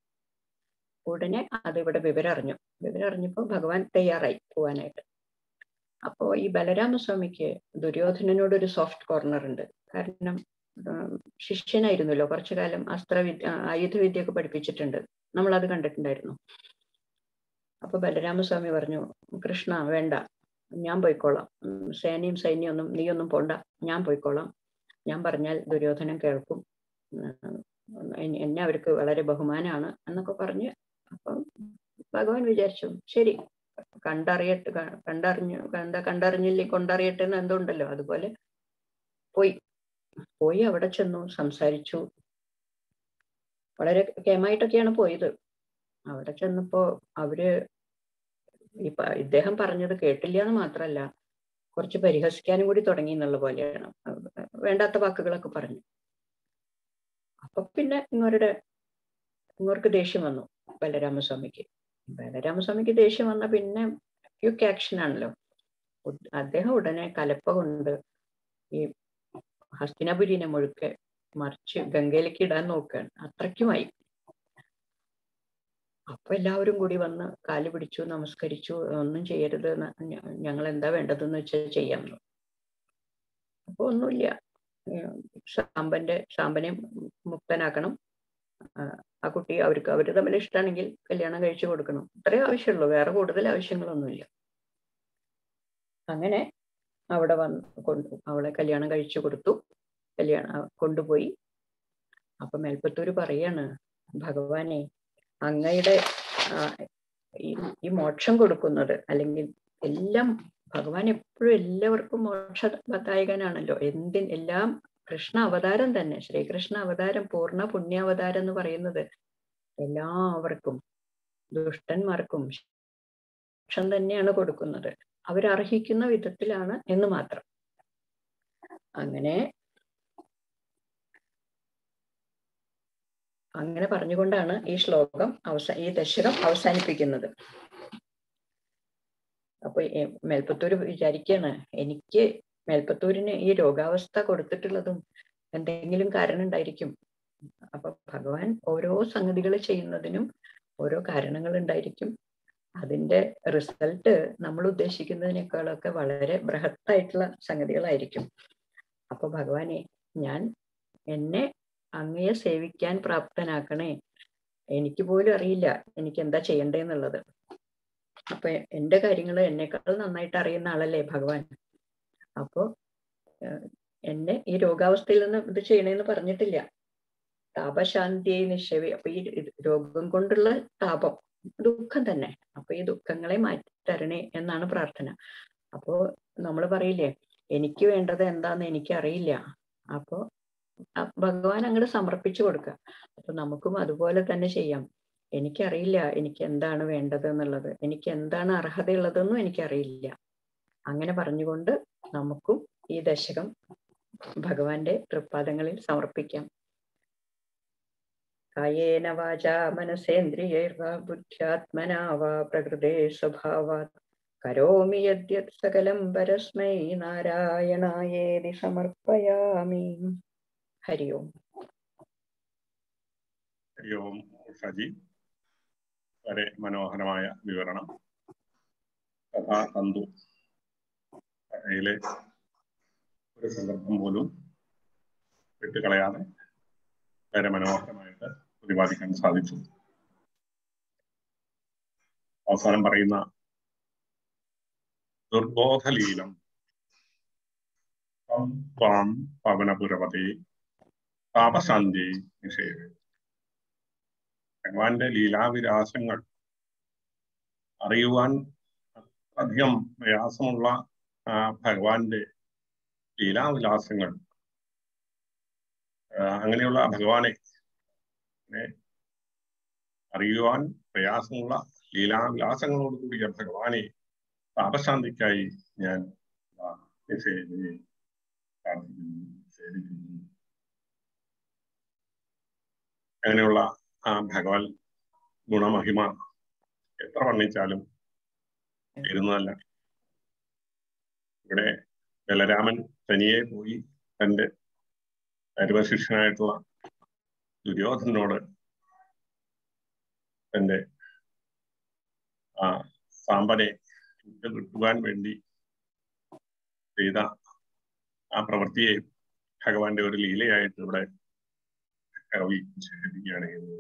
ഉടനെ അത് ഇവിടെ വിവരം അറിഞ്ഞു വിവരം അറിഞ്ഞപ്പോ ഭഗവാൻ തയ്യാറായി പോവാനായിട്ട് അപ്പോ ഈ ബലരാമസ്വാമിക്ക് ദുര്യോധനനോട് ഒരു സോഫ്റ്റ് കോർണർ ഉണ്ട് കാരണം ഉം, ശിഷ്യനായിരുന്നല്ലോ കുറച്ചു കാലം അസ്ത്രവിദ്യ ആയുധവിദ്യ ഒക്കെ പഠിപ്പിച്ചിട്ടുണ്ട് നമ്മൾ അത് കണ്ടിട്ടുണ്ടായിരുന്നു അപ്പൊ ബലരാമസ്വാമി പറഞ്ഞു കൃഷ്ണ വേണ്ട ഞാൻ പോയിക്കോളാം ഉം, സേനയും സൈന്യം ഒന്നും നീയൊന്നും പോണ്ട ഞാൻ പോയിക്കോളാം ഞാൻ പറഞ്ഞാൽ ദുര്യോധനൻ കേൾക്കും ഉം, എന്നെ എന്നെ അവർക്ക് വളരെ ബഹുമാനമാണ് എന്നൊക്കെ പറഞ്ഞ് അപ്പം ഭഗവാൻ വിചാരിച്ചു ശരി കണ്ടറിയട്ടെ ക- കണ്ടറിഞ്ഞു കണ്ട കണ്ടറിഞ്ഞില്ലേ കൊണ്ടറിയട്ടെ എന്ന് എന്തുണ്ടല്ലോ അതുപോലെ പോയി പോയി അവിടെ ചെന്നു സംസാരിച്ചു വളരെ കേമായിട്ടൊക്കെയാണ് പോയത് അവിടെ ചെന്നപ്പോ അവര് ഈ പ- ഇദ്ദേഹം പറഞ്ഞത് കേട്ടില്ല എന്ന് മാത്രല്ല കുറച്ച് പരിഹസിക്കാനും കൂടി തുടങ്ങി എന്നുള്ള പോലെയാണ് വേണ്ടാത്ത വാക്കുകളൊക്കെ പറഞ്ഞു അപ്പൊ പിന്നെ ഇങ്ങോരുടെ ഇങ്ങോർക്ക് ദേഷ്യം വന്നു ബലരാമസ്വാമിക്ക് ബലരാമസ്വാമിക്ക് ദേഷ്യം വന്ന പിന്നെ ക്യുക്ക് ആക്ഷൻ ആണല്ലോ ഉഡ്- അദ്ദേഹം ഉടനെ കലപ്പ കൊണ്ട് ഈ ഹസ്തിനപുരിനെ മുഴുക്കെ മറിച്ച് ഗംഗയിലേക്ക് ഇടാൻ നോക്കുകയാണ് അത്രയ്ക്കുമായി അപ്പൊ എല്ലാവരും കൂടി വന്ന് കാല് പിടിച്ചു നമസ്കരിച്ചു ഒന്നും ചെയ്യരുത് ന്ന് ഞ- ഞങ്ങൾ എന്താ വേണ്ടതെന്ന് വെച്ചാൽ ചെയ്യാം എന്ന്. അപ്പൊ ഒന്നുമില്ല ഏർ സാമ്പന്റെ സാമ്പനെ മുക്തനാക്കണം ആ, ആ കുട്ടി അവർക്ക് അവര് തമ്മിൽ ഇഷ്ടമാണെങ്കിൽ കല്യാണം കഴിച്ചു കൊടുക്കണം ഇത്രേ ആവശ്യമുള്ളൂ വേറെ കൂടുതൽ ആവശ്യങ്ങളൊന്നുമില്ല അങ്ങനെ അവിടെ വന്ന് കൊണ്ട് അവളെ കല്യാണം കഴിച്ചു കൊടുത്തു കല്യാണം ആ, കൊണ്ടുപോയി അപ്പൊ മേൽപ്പത്തൂര് പറയാണ് ഭഗവാനെ അങ്ങയുടെ ആ, ഈ ഈ മോക്ഷം കൊടുക്കുന്നത് അല്ലെങ്കിൽ എല്ലാം ഭഗവാൻ എപ്പോഴും എല്ലാവർക്കും മോക്ഷദായകനാണല്ലോ എന്തിൻ എല്ലാം കൃഷ്ണ അവതാരം തന്നെ ശ്രീകൃഷ്ണ അവതാരം പൂർണ്ണ പുണ്യാവതാരം എന്ന് പറയുന്നത് എല്ലാവർക്കും ദുഷ്ടന്മാർക്കും മോക്ഷം തന്നെയാണ് കൊടുക്കുന്നത് അവരർഹിക്കുന്ന വിധത്തിലാണ് എന്ന് മാത്രം അങ്ങനെ അങ്ങനെ പറഞ്ഞുകൊണ്ടാണ് ഈ ശ്ലോകം അവസാ ഈ ദശകം അവസാനിപ്പിക്കുന്നത് അപ്പൊ എ- മേൽപ്പത്തൂര് വിചാരിക്കാണ് എനിക്ക് മേൽപ്പത്തൂരിന് ഈ രോഗാവസ്ഥ കൊടുത്തിട്ടുള്ളതും എന്തെങ്കിലും കാരണം ഉണ്ടായിരിക്കും അപ്പൊ ഭഗവാൻ ഓരോ സംഗതികൾ ചെയ്യുന്നതിനും ഓരോ കാരണങ്ങൾ ഉണ്ടായിരിക്കും അതിന്റെ റിസൾട്ട് നമ്മൾ ഉദ്ദേശിക്കുന്നതിനേക്കാളൊക്കെ വളരെ ബൃഹത്തായിട്ടുള്ള സംഗതികളായിരിക്കും അപ്പൊ ഭഗവാനെ ഞാൻ എന്നെ അങ്ങയെ സേവിക്കാൻ പ്രാപ്തനാക്കണേ എനിക്ക് പോലും അറിയില്ല എനിക്ക് എന്താ ചെയ്യണ്ടേന്നുള്ളത് അപ്പൊ എന്റെ കാര്യങ്ങൾ എന്നെക്കാൾ നന്നായിട്ട് അറിയുന്ന ആളല്ലേ ഭഗവാൻ അപ്പോ ഏഹ്, എന്നെ ഈ രോഗാവസ്ഥയിൽ നിന്ന് ഇത് ചെയ്യണേന്ന് പറഞ്ഞിട്ടില്ല താപശാന്തിയെ നിക്ഷേപി അപ്പൊ ഈ ഇത് രോഗം കൊണ്ടുള്ള താപം ദുഃഖം തന്നെ അപ്പൊ ഈ ദുഃഖങ്ങളെ മാറ്റി തരണേ എന്നാണ് പ്രാർത്ഥന അപ്പോ നമ്മൾ പറയില്ലേ എനിക്ക് വേണ്ടത് എന്താന്ന് എനിക്ക് അറിയില്ല അപ്പോ ആ ഭഗവാൻ അങ്ങോട്ട് സമർപ്പിച്ചു കൊടുക്കുക അപ്പൊ നമുക്കും അതുപോലെ തന്നെ ചെയ്യാം എനിക്കറിയില്ല എനിക്ക് എന്താണ് വേണ്ടത് എന്നുള്ളത് എനിക്ക് എന്താണ് അർഹതയുള്ളതെന്നും എനിക്കറിയില്ല അങ്ങനെ പറഞ്ഞുകൊണ്ട് നമുക്കും ഈ ദശകം ഭഗവാന്റെ തൃപ്പാദങ്ങളിൽ സമർപ്പിക്കാം കായേന വാചാ മനസേന്ദ്രിയൈർവാ ബുദ്ധ്യാത്മനാ വാ പ്രകൃതേ സ്വഭാവാത് കരോമി യദ്യത് സകലം പരസ്മൈ നാരായണായേതി സമർപ്പയാമി ഹരി ഓം ഹരി ഓം ഉഷാജി വളരെ മനോഹരമായ വിവരണം കഥാതന്തു കഥയിലെ ഒരു സന്ദർഭം പോലും വിട്ടുകളയാതെ വളരെ മനോഹരമായിട്ട് പ്രതിപാദിക്കാൻ സാധിച്ചു അവസാനം പറയുന്ന ദുർബോധലീലം ത്വം ത്വാം പവനപുരപതി താപശാന്തി നിഷേധ ഭഗവാന്റെ ലീലാവിലാസങ്ങൾ അറിയുവാൻ അധികം പ്രയാസമുള്ള ആ, ഭഗവാന്റെ ലീലാവിലാസങ്ങൾ ആ, അങ്ങനെയുള്ള ഭഗവാനെ നെ അറിയുവാൻ പ്രയാസമുള്ള ലീലാവിലാസങ്ങളോട് കൂടിയ ഭഗവാനെ താപശാന്തിക്കായി ഞാൻ ആ, നിഷേധിക്കുന്നു, പ്രാർത്ഥിക്കുന്നു, സേവിക്കുന്നു. അങ്ങനെയുള്ള ആ ഭഗവാൻ ഗുണമഹിമ എത്ര വർണ്ണിച്ചാലും ഇരുന്നതല്ല ഇവിടെ ബലരാമൻ തനിയെ പോയി തന്റെ അരുവശിഷ്യനായിട്ടുള്ള ദുര്യോധനോട് തന്റെ ആ സാമ്പനെ വിട്ട് കിട്ടുവാൻ വേണ്ടി ചെയ്ത ആ പ്രവൃത്തിയെ ഭഗവാന്റെ ഒരു ലീലയായിട്ട് ഇവിടെ കവി വിശേഷിപ്പിക്കുകയാണ് ചെയ്യുന്നത്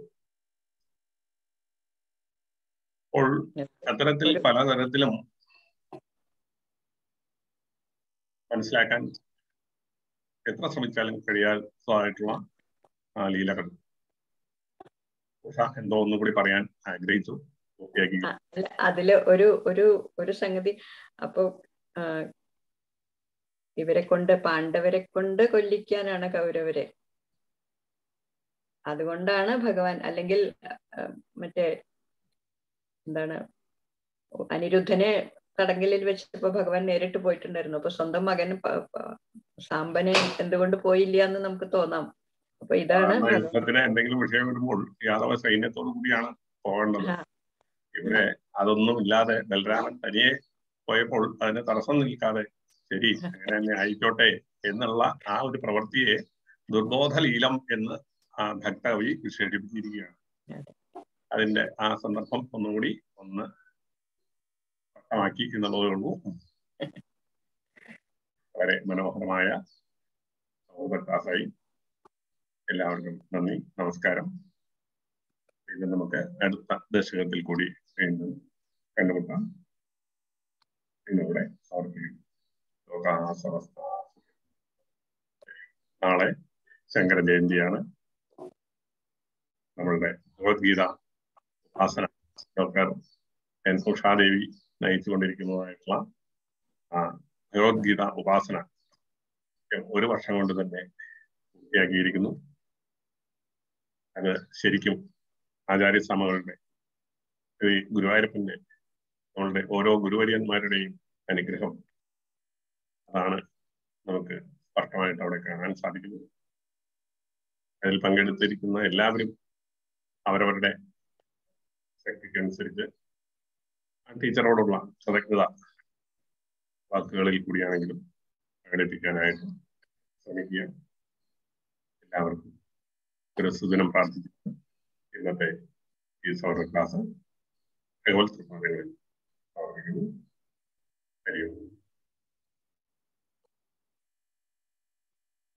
അപ്പോൾ അത്തരത്തിൽ ഒരു- പലതരത്തിലും മനസ്സിലാക്കാൻ എത്ര ശ്രമിച്ചാലും കഴിയാത്തതായിട്ടുള്ള ആ ലീലകൾ ഉഷ എന്തോ ഒന്നുകൂടി പറയാൻ ആഗ്രഹിച്ചു പൂർത്തിയാക്കി ആ, അല്ല, അതില് ഒരു ഒരു ഒരു സംഗതി അപ്പൊ ആ, ഇവരെ കൊണ്ട് പാണ്ഡവരെ കൊണ്ട് കൊല്ലിക്കാനാണ് കൗരവരെ അതുകൊണ്ടാണ് ഭഗവാൻ അല്ലെങ്കിൽ അഹ് മറ്റേ എന്താണ് അനിരുദ്ധനെ തടങ്കലിൽ വെച്ചപ്പോ ഭഗവാൻ നേരിട്ട് പോയിട്ടുണ്ടായിരുന്നു അപ്പൊ സ്വന്തം മകൻ പ- പ- സാമ്പനെ എന്തുകൊണ്ട് പോയില്ല എന്ന് നമുക്ക് തോന്നാം അപ്പൊ ഇതാണ് കാരണം ഭഗവാൻ യുദ്ധത്തിന് എന്തെങ്കിലും വിഷയം വരുമ്പോൾ യാദവ സൈന്യത്തോടു കൂടിയാണ് പോകേണ്ടത് ആ. ഇവിടെ അതൊന്നും ഇല്ലാതെ ബലരാമൻ തനിയെ പോയപ്പോൾ അതിന് തടസ്സം നിൽക്കാതെ ശരി അങ്ങനെ തന്നെ ആയിക്കോട്ടെ എന്നുള്ള ആ ഒരു പ്രവൃത്തിയെ ദുർബോധ ലീലം എന്ന് ആ ഭക്തകവി വിശേഷിപ്പിച്ചിരിക്കുകയാണ് അതിന്റെ ആ സന്ദർഭം ഒന്നുകൂടി ഒന്ന് വ്യക്തമാക്കി എന്നുള്ളതേ ഉള്ളൂ വളരെ മനോഹരമായ ക്ലാസ്സായി എല്ലാവർക്കും നന്ദി നമസ്കാരം വീണ്ടും നമുക്ക് അടുത്ത ദശകത്തിൽ കൂടി വീണ്ടും കണ്ടുമുട്ടാം ഇന്നിവിടെ സമർപ്പിക്കും ലോകാസമസ്ത നാളെ ശങ്കര ജയന്തിയാണ് നമ്മളുടെ ഭഗവത്ഗീത ഉപാസന ഡോക്ടർ എൻ ഉഷാദേവി നയിച്ചുകൊണ്ടിരിക്കുന്നതായിട്ടുള്ള ആ ഭഗവത്ഗീത ഉപാസന ഒരു വർഷം കൊണ്ട് തന്നെ പൂർത്തിയാക്കിയിരിക്കുന്നു അത് ശരിക്കും ആചാര്യസമകളുടെ ഈ ഗുരുവായൂരപ്പന്റെ നമ്മളുടെ ഓരോ ഗുരുവര്യന്മാരുടെയും അനുഗ്രഹം അതാണ് നമുക്ക് സ്പഷ്ടമായിട്ട് അവിടെ കാണാൻ സാധിക്കുന്നത് അതിൽ പങ്കെടുത്തിരിക്കുന്ന എല്ലാവരും അവരവരുടെ ശക്തിക്കനുസരിച്ച് ആ ടീച്ചറോടുള്ള കൃതജ്ഞത വാക്കുകളിൽ കൂടിയാണെങ്കിലും പ്രകടിപ്പിക്കാനായിട്ട് ശ്രമിക്കുക എല്ലാവർക്കും ഒരു സുദിനം പ്രാർത്ഥിക്കുന്നു ഇന്നത്തെ ഈ സൗര ക്ലാസ് ഭഗവത് സമർപ്പിക്കുന്നു ഹരി ഓം